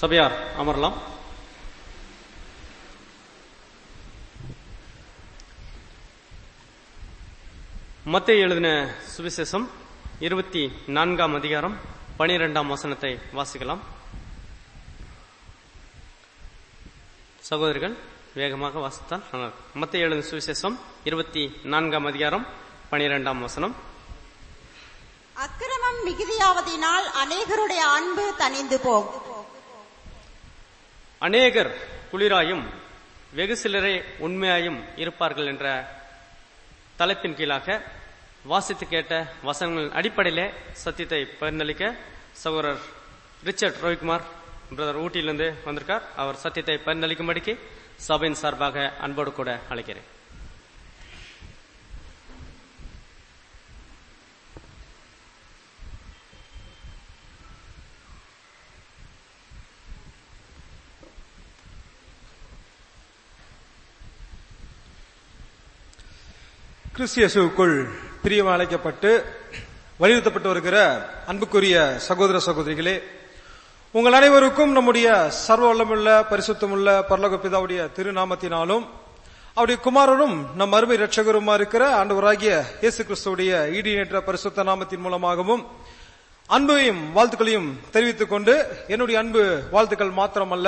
சபையார் அமரலாம் மத்திய எழுதின சுவிசேஷம் இருபத்தி நான்காம் அதிகாரம் பனிரெண்டாம் வசனத்தை வாசிக்கலாம் சகோதரிகள் வேகமாக வாசித்தால் நல்லா இருக்கும். மத்திய எழுதின சுவிசேஷம் இருபத்தி நான்காம் அதிகாரம் பனிரெண்டாம் வசனம் அக்கிரமம் மிகுதியாவதினால் அநேகருடைய அன்பு தணிந்து போகும் அநேகர் குளிராயும் வெகு சிலரே உண்மையாயும் இருப்பார்கள் என்ற தலைப்பின் கீழாக வாசித்து கேட்ட வசனங்கள் அடிப்படையிலே சத்தியத்தை பகிர்ந்தளிக்க சகோதரர் ரிச்சர்ட் ரவிக்குமார் பிரதர் ஊட்டியிலிருந்து வந்திருக்கார் அவர் சத்தியத்தை பகிர்ந்தளிக்கும்படிக்கு சபையின் சார்பாக அன்போடு கூட அழைக்கிறேன் கிறிஸ்தியசுக்குள் பிரியம் அழைக்கப்பட்டு வலியுறுத்தப்பட்டு வருகிற அன்புக்குரிய சகோதர சகோதரிகளே உங்கள் அனைவருக்கும் நம்முடைய சர்வ வல்லமுள்ள பரிசுத்தமுள்ள பரலோக பிதாவுடைய திருநாமத்தினாலும் அவருடைய குமாரரும் நம் அருமை இரட்சகருமா இருக்கிற ஆண்டவராகிய இயேசு கிறிஸ்துவுடைய ஈடியற்ற பரிசுத்த நாமத்தின் மூலமாகவும் அன்பையும் வாழ்த்துக்களையும் தெரிவித்துக் கொண்டு என்னுடைய அன்பு வாழ்த்துக்கள் மாத்திரமல்ல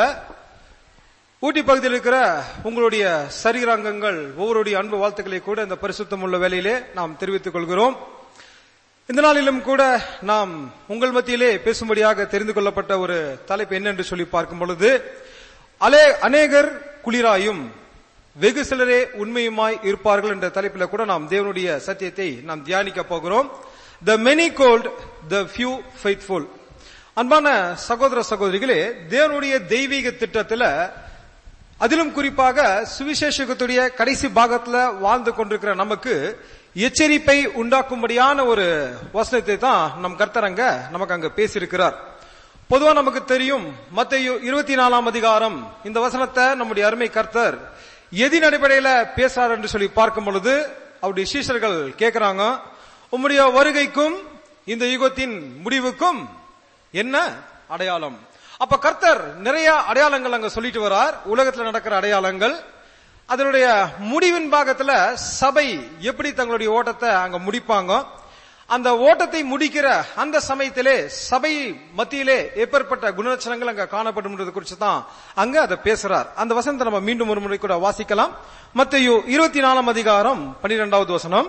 ஊட்டி பகுதியில் இருக்கிற உங்களுடைய சரீராங்கங்கள் ஒவ்வொருடைய அன்பு வாழ்த்துக்களை கூட இந்த பரிசுத்தம் உள்ள வேலையிலே நாம் தெரிவித்துக் கொள்கிறோம் இந்த நாளிலும் கூட நாம் உங்கள் மத்தியிலே பேசும்படியாக தெரிந்து கொள்ளப்பட்ட ஒரு தலைப்பு என்னென்று சொல்லி பார்க்கும் பொழுது அலே அநேகர் குளிராயும் வெகு சிலரே உண்மையுமாய் இருப்பார்கள் என்ற தலைப்பில் கூட நாம் தேவனுடைய சத்தியத்தை நாம் தியானிக்க போகிறோம் the many called the few faithful அன்பான சகோதர சகோதரிகளே தேவனுடைய தெய்வீக திட்டத்துல அதிலும் குறிப்பாக சுவிசேஷகத்துடைய கடைசி பாகத்துல வாழ்ந்து கொண்டிருக்கிற நமக்கு எச்சரிப்பை உண்டாக்கும்படியான ஒரு வசனத்தை தான் நம் கர்த்தரங்க நமக்கு அங்க பேசியிருக்கிறார் பொதுவா நமக்கு தெரியும் மத்திய இருபத்தி நாலாம் அதிகாரம் இந்த வசனத்தை நம்முடைய அருமை கர்த்தர் எதின் அடிப்படையில பேசுறார் என்று சொல்லி பார்க்கும் பொழுது அவருடைய சீஷர்கள் கேட்கிறாங்க உம்முடைய வருகைக்கும் இந்த யுகத்தின் முடிவுக்கும் என்ன அடையாளம் அப்ப கர்த்தர் நிறைய அடையாளங்கள் அங்க சொல்லிட்டு வரார் உலகத்துல நடக்கிற அடையாளங்கள் அதனுடைய முடிவின் பாகத்துல சபை எப்படி தங்களுடைய ஓட்டத்தை அங்க முடிப்பாங்க அந்த ஓட்டத்தை முடிக்கிற அந்த சமயத்திலே சபை மத்தியிலே எப்பேற்பட்ட குணலட்சணங்கள் அங்க காணப்படும் குறித்து தான் அங்க அதை பேசுறார் அந்த வசனத்தை நம்ம மீண்டும் ஒரு முறை கூட வாசிக்கலாம் மத்தையோ இருபத்தி நாலாம் அதிகாரம் பனிரெண்டாவது வசனம்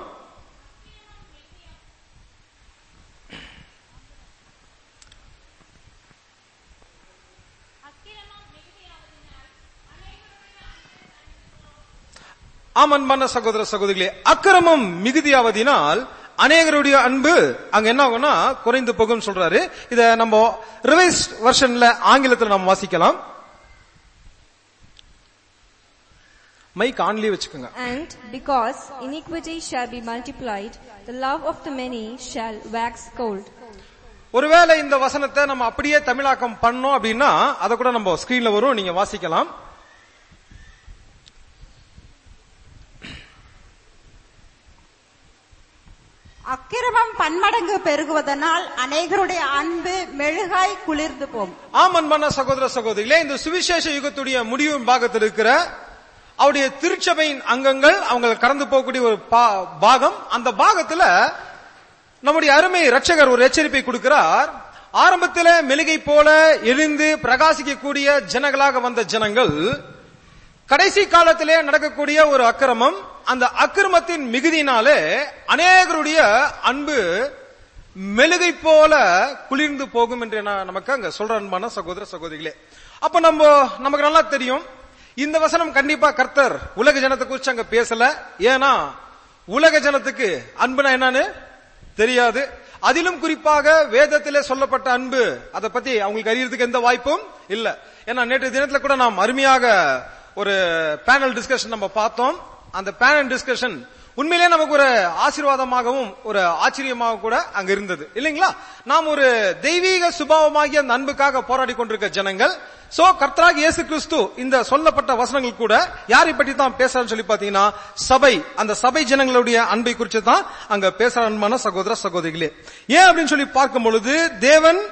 ஆம் அன்பான சகோதர சகோதரிகளே அக்கிரமம் மிகுதியாவதினால் அநேகருடைய அன்பு அங்க என்ன ஆகும்னா குறைந்து போகும் சொல்றாரு இத நம்ம ரிவைஸ் வெர்ஷன்ல ஆங்கிலத்தில் நம்ம வாசிக்கலாம் மைக் ஆன்லயே வச்சுக்கோங்க And because iniquity shall be multiplied, the love of the many shall wax cold. ஒருவேளை இந்த வசனத்தை நம்ம அப்படியே தமிழாக்கம் பண்ணோம் அப்படின்னா அதை கூட நம்ம ஸ்கிரீன்ல வரும் நீங்க வாசிக்கலாம் அக்கிரமம் பன்மடங்கு பெருகுவதனால் அநேகருடைய அன்பு மெழுகாய் குளிர்ந்து போகும் ஆம் அன்பான சகோதர சகோதரிகளே இந்த சுவிசேஷ யுகத்துடைய முடிவு பாகத்தில் இருக்கிற அவருடைய திருச்சபையின் அங்கங்கள் அவங்க கடந்து போகக்கூடிய ஒரு பா- பாகம் அந்த பாகத்துல நம்முடைய அருமை ரட்சகர் ஒரு எச்சரிப்பை கொடுக்கிறார் ஆரம்பத்தில் மெழுகை போல எழுந்து பிரகாசிக்கக்கூடிய ஜனங்களாக வந்த ஜனங்கள் கடைசி காலத்திலே நடக்கக்கூடிய ஒரு அக்கிரமம் அந்த அக்கிரமத்தின் மிகுதியினாலே அநேகருடைய அன்பு மெழுகை போல குளிர்ந்து போகும் என்று நான் நமக்கு அங்க சொல்ற அன்பான சகோதர சகோதரிகளே அப்ப நம்ம நமக்கு நல்லா தெரியும் இந்த வசனம் கண்டிப்பா கர்த்தர் உலக ஜனத்தை குறிச்சு அங்க பேசல ஏன்னா உலக ஜனத்துக்கு அன்புனா என்னன்னு தெரியாது அதிலும் குறிப்பாக வேதத்திலே சொல்லப்பட்ட அன்பு அதை பத்தி அவங்களுக்கு அறியறதுக்கு எந்த வாய்ப்பும் இல்ல ஏன்னா நேற்று தினத்துல கூட நாம் அருமையாக ஒரு பேனல் டிஸ்கஷன் நம்ம பார்த்தோம் அந்த பேனல் டிஸ்கஷன் உண்மையிலே நமக்கு ஒரு ஆசீர்வாதமாகவும் ஒரு ஆச்சரியமாக கூட அங்க இருந்தது இல்லைங்களா நாம் ஒரு தெய்வீக சுபாவமாகிய அந்த அன்புக்காக போராடி கொண்டிருக்க ஜனங்கள் சோ கர்த்தராக இயேசு கிறிஸ்து இந்த சொல்லப்பட்ட வசனங்கள் கூட யாரை பற்றி தான் பேசுறான்னு சொல்லி பாத்தீங்கன்னா சபை அந்த சபை ஜனங்களுடைய அன்பை குறித்து தான் அங்க பேசுற அன்பான சகோதர சகோதரிகளே ஏன் அப்படின்னு சொல்லி பார்க்கும் பொழுது தேவன்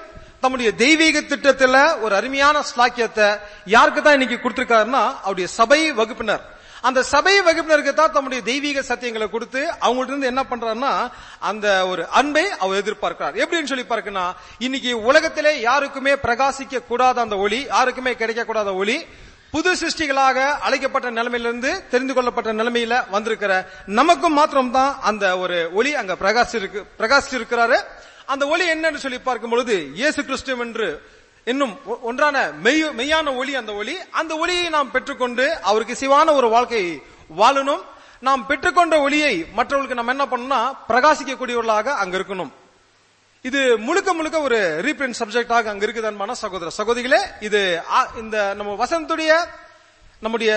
தம்முடைய தெய்வீக திட்டத்துல ஒரு அருமையான ஸ்லாக்கியத்தை யாருக்கு தான் இன்னைக்கு கொடுத்திருக்காருன்னா அவருடைய சபை வகுப்பினர் அந்த சபை வகுப்பினருக்கு தான் தம்முடைய தெய்வீக சத்தியங்களை கொடுத்து அவங்கள்ட்ட இருந்து என்ன பண்றாருன்னா அந்த ஒரு அன்பை அவர் எதிர்பார்க்கிறார் எப்படின்னு சொல்லி பார்க்கனா இன்னைக்கு உலகத்திலே யாருக்குமே பிரகாசிக்க கூடாத அந்த ஒளி யாருக்குமே கிடைக்க கூடாத ஒளி புது சிருஷ்டிகளாக அழைக்கப்பட்ட நிலைமையிலிருந்து தெரிந்து கொள்ளப்பட்ட நிலைமையில வந்திருக்கிற நமக்கும் மாத்திரம் தான் அந்த ஒரு ஒளி அங்க பிரகாசிருக்கு பிரகாசிச்சிருக்கிறாரு அந்த ஒளி என்னன்னு சொல்லி பார்க்கும் பொழுது இயேசு கிறிஸ்து என்று இன்னும் ஒ- ஒன்றான மெய் மெய்யான ஒளி அந்த ஒளி அந்த ஒளியை நாம் பெற்றுக்கொண்டு அவருக்கு சிவான ஒரு வாழ்க்கை வாழணும் நாம் பெற்றுக்கொண்ட ஒளியை மற்றவர்களுக்கு நம்ம என்ன பண்ணணும்னா பிரகாசிக்கக்கூடியவர்களாக அங்க இருக்கணும் இது முழுக்க முழுக்க ஒரு ரீபிரிண்ட் சப்ஜெக்டாக அங்க இருக்குது அன்பான சகோதர சகோதரிகளே இது ஆ- இந்த நம்ம வசனத்துடைய நம்முடைய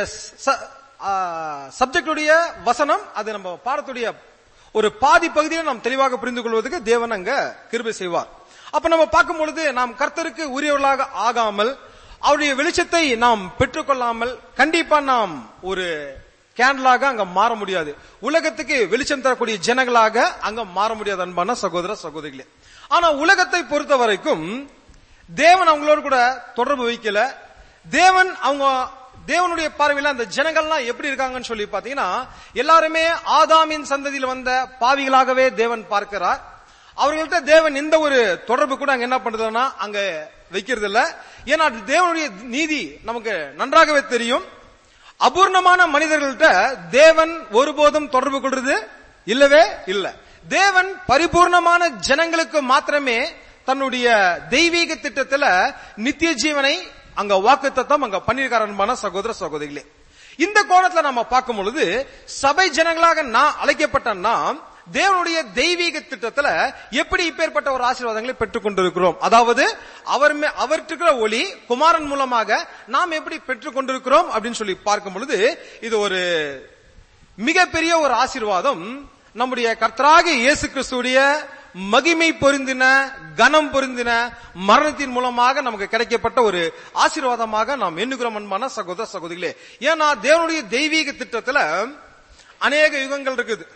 சப்ஜெக்டுடைய வசனம் அது நம்ம பாடத்துடைய ஒரு பாதி பகுதியை நாம் தெளிவாக புரிந்து கொள்வதற்கு தேவன் அங்க கிருபை செய்வார் அப்ப நம்ம பார்க்கும் பொழுது நாம் கர்த்தருக்கு உரியவர்களாக ஆகாமல் அவருடைய வெளிச்சத்தை நாம் பெற்றுக்கொள்ளாமல் கண்டிப்பா நாம் ஒரு கேண்டலாக அங்க மாற முடியாது உலகத்துக்கு வெளிச்சம் தரக்கூடிய ஜனங்களாக அங்க மாற முடியாது அன்பான சகோதர சகோதரிகளே ஆனா உலகத்தை பொறுத்த வரைக்கும் தேவன் அவங்களோட கூட தொடர்பு வைக்கல தேவன் அவங்க தேவனுடைய பார்வையில அந்த ஜனங்கள்லாம் எப்படி இருக்காங்கன்னு சொல்லி பாத்தீங்கன்னா எல்லாருமே ஆதாமின் சந்ததியில் வந்த பாவிகளாகவே தேவன் பார்க்கிறார் அவர்கள்ட்ட தேவன் எந்த ஒரு தொடர்பு கூட அங்க என்ன பண்றதுன்னா அங்க வைக்கிறது இல்ல ஏன்னா அது தேவனுடைய நீதி நமக்கு நன்றாகவே தெரியும் அபூர்ணமான மனிதர்கள்ட்ட தேவன் ஒருபோதும் தொடர்பு கொள்றது இல்லவே இல்ல தேவன் பரிபூர்ணமான ஜனங்களுக்கு மாத்திரமே தன்னுடைய தெய்வீக திட்டத்துல நித்திய ஜீவனை அங்க வாக்குத்தத்தம் அங்க பண்ணிருக்காரு அன்பான சகோதர சகோதரிகளே இந்த கோணத்துல நம்ம பார்க்கும் பொழுது சபை ஜனங்களாக நான் அழைக்கப்பட்ட நாம் தேவனுடைய தெய்வீக திட்டத்துல எப்படி இப்பேற்பட்ட ஒரு ஆசீர்வாதங்களை பெற்றுக் கொண்டிருக்கிறோம் அதாவது அவர் மே- அவர்கிட்ட இருக்கிற ஒளி குமாரன் மூலமாக நாம் எப்படி பெற்றுக் கொண்டிருக்கிறோம் அப்படின்னு சொல்லி பார்க்கும் பொழுது இது ஒரு மிகப்பெரிய ஒரு ஆசீர்வாதம் நம்முடைய கர்த்தராக இயேசு கிறிஸ்துடைய மகிமை பொருந்தின கனம் பொருந்தின மரணத்தின் மூலமாக நமக்கு கிடைக்கப்பட்ட ஒரு ஆசீர்வாதமாக நாம் எண்ணுகிறோம் அன்பான சகோதர சகோதரிகளே ஏன்னா தேவனுடைய தெய்வீக திட்டத்துல அநேக யுகங்கள் இருக்குது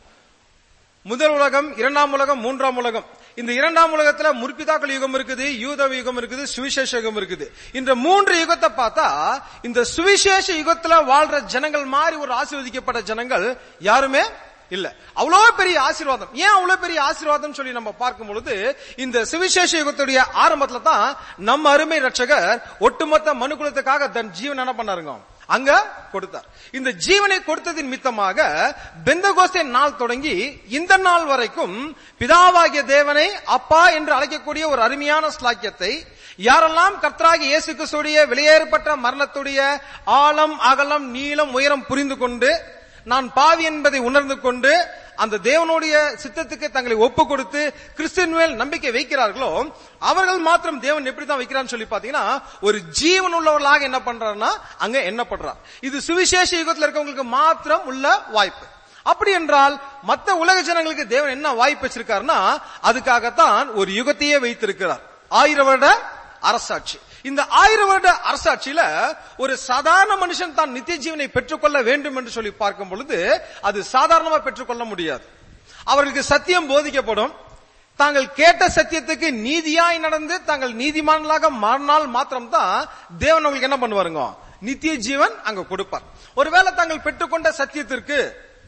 முதல் உலகம் இரண்டாம் உலகம் மூன்றாம் உலகம் இந்த இரண்டாம் உலகத்துல முற்பிதாக்கள் யுகம் இருக்குது யூத யுகம் இருக்குது சுவிசேஷ யுகம் இருக்குது இந்த மூன்று யுகத்தை பார்த்தா இந்த சுவிசேஷ யுகத்துல வாழ்ற ஜனங்கள் மாதிரி ஒரு ஆசீர்வதிக்கப்பட்ட ஜனங்கள் யாருமே இல்ல அவ்வளவு பெரிய ஆசீர்வாதம் ஏன் அவ்வளவு பெரிய ஆசீர்வாதம் சொல்லி நம்ம பார்க்கும் பொழுது இந்த சுவிசேஷ யுகத்துடைய ஆரம்பத்துல தான் நம்ம அருமை ரட்சகர் ஒட்டுமொத்த மனுக்குலத்துக்காக தன் ஜீவன் என்ன பண்ணாருங்க அங்க கொடுத்தார் இந்த ஜீவனை கொடுத்ததின் மித்தமாக பெந்தகோஸ்தே நாள் தொடங்கி இந்த நாள் வரைக்கும் பிதாவாகிய தேவனை அப்பா என்று அழைக்கக்கூடிய ஒரு அருமையான ஸ்லாக்கியத்தை யாரெல்லாம் கர்த்தராகிய இயேசு கிறிஸ்துடைய வெளியேறப்பட்ட மரணத்துடைய ஆழம் அகலம் நீளம் உயரம் புரிந்து கொண்டு நான் பாவி என்பதை உணர்ந்து கொண்டு அந்த தேவனுடைய சித்தத்துக்கு தங்களை ஒப்பு கொடுத்து கிறிஸ்துவின் மேல் நம்பிக்கை வைக்கிறார்களோ அவர்கள் மாத்திரம் தேவன் எப்படி தான் வைக்கிறான்னு சொல்லி பாத்தீங்கன்னா ஒரு ஜீவன் உள்ளவர்களாக என்ன பண்றாருன்னா அங்க எண்ணப்படுறார் இது சுவிசேஷ யுகத்துல இருக்கவங்களுக்கு மாத்திரம் உள்ள வாய்ப்பு அப்படி என்றால் மத்த உலக ஜனங்களுக்கு தேவன் என்ன வாய்ப்பு வச்சிருக்காருன்னா அதுக்காகத்தான் ஒரு யுகத்தையே வைத்திருக்கிறார் ஆயிரம் வருட அரசாட்சி இந்த ஆயிரம் வருட அரசாட்சியில ஒரு சாதாரண மனுஷன் தான் நித்திய ஜீவனை பெற்றுக்கொள்ள வேண்டும் என்று சொல்லி பார்க்கும் பொழுது அது சாதாரணமா பெற்றுக்கொள்ள முடியாது அவர்களுக்கு சத்தியம் போதிக்கப்படும் தாங்கள் கேட்ட சத்தியத்துக்கு நீதியாய் நடந்து தாங்கள் நீதிமான்களாக மாறினால் மாத்திரம்தான் தேவன் அவங்களுக்கு என்ன பண்ணுவாருங்க நித்திய ஜீவன் அங்க கொடுப்பார் ஒருவேளை தாங்கள் பெற்றுக்கொண்ட சத்தியத்திற்கு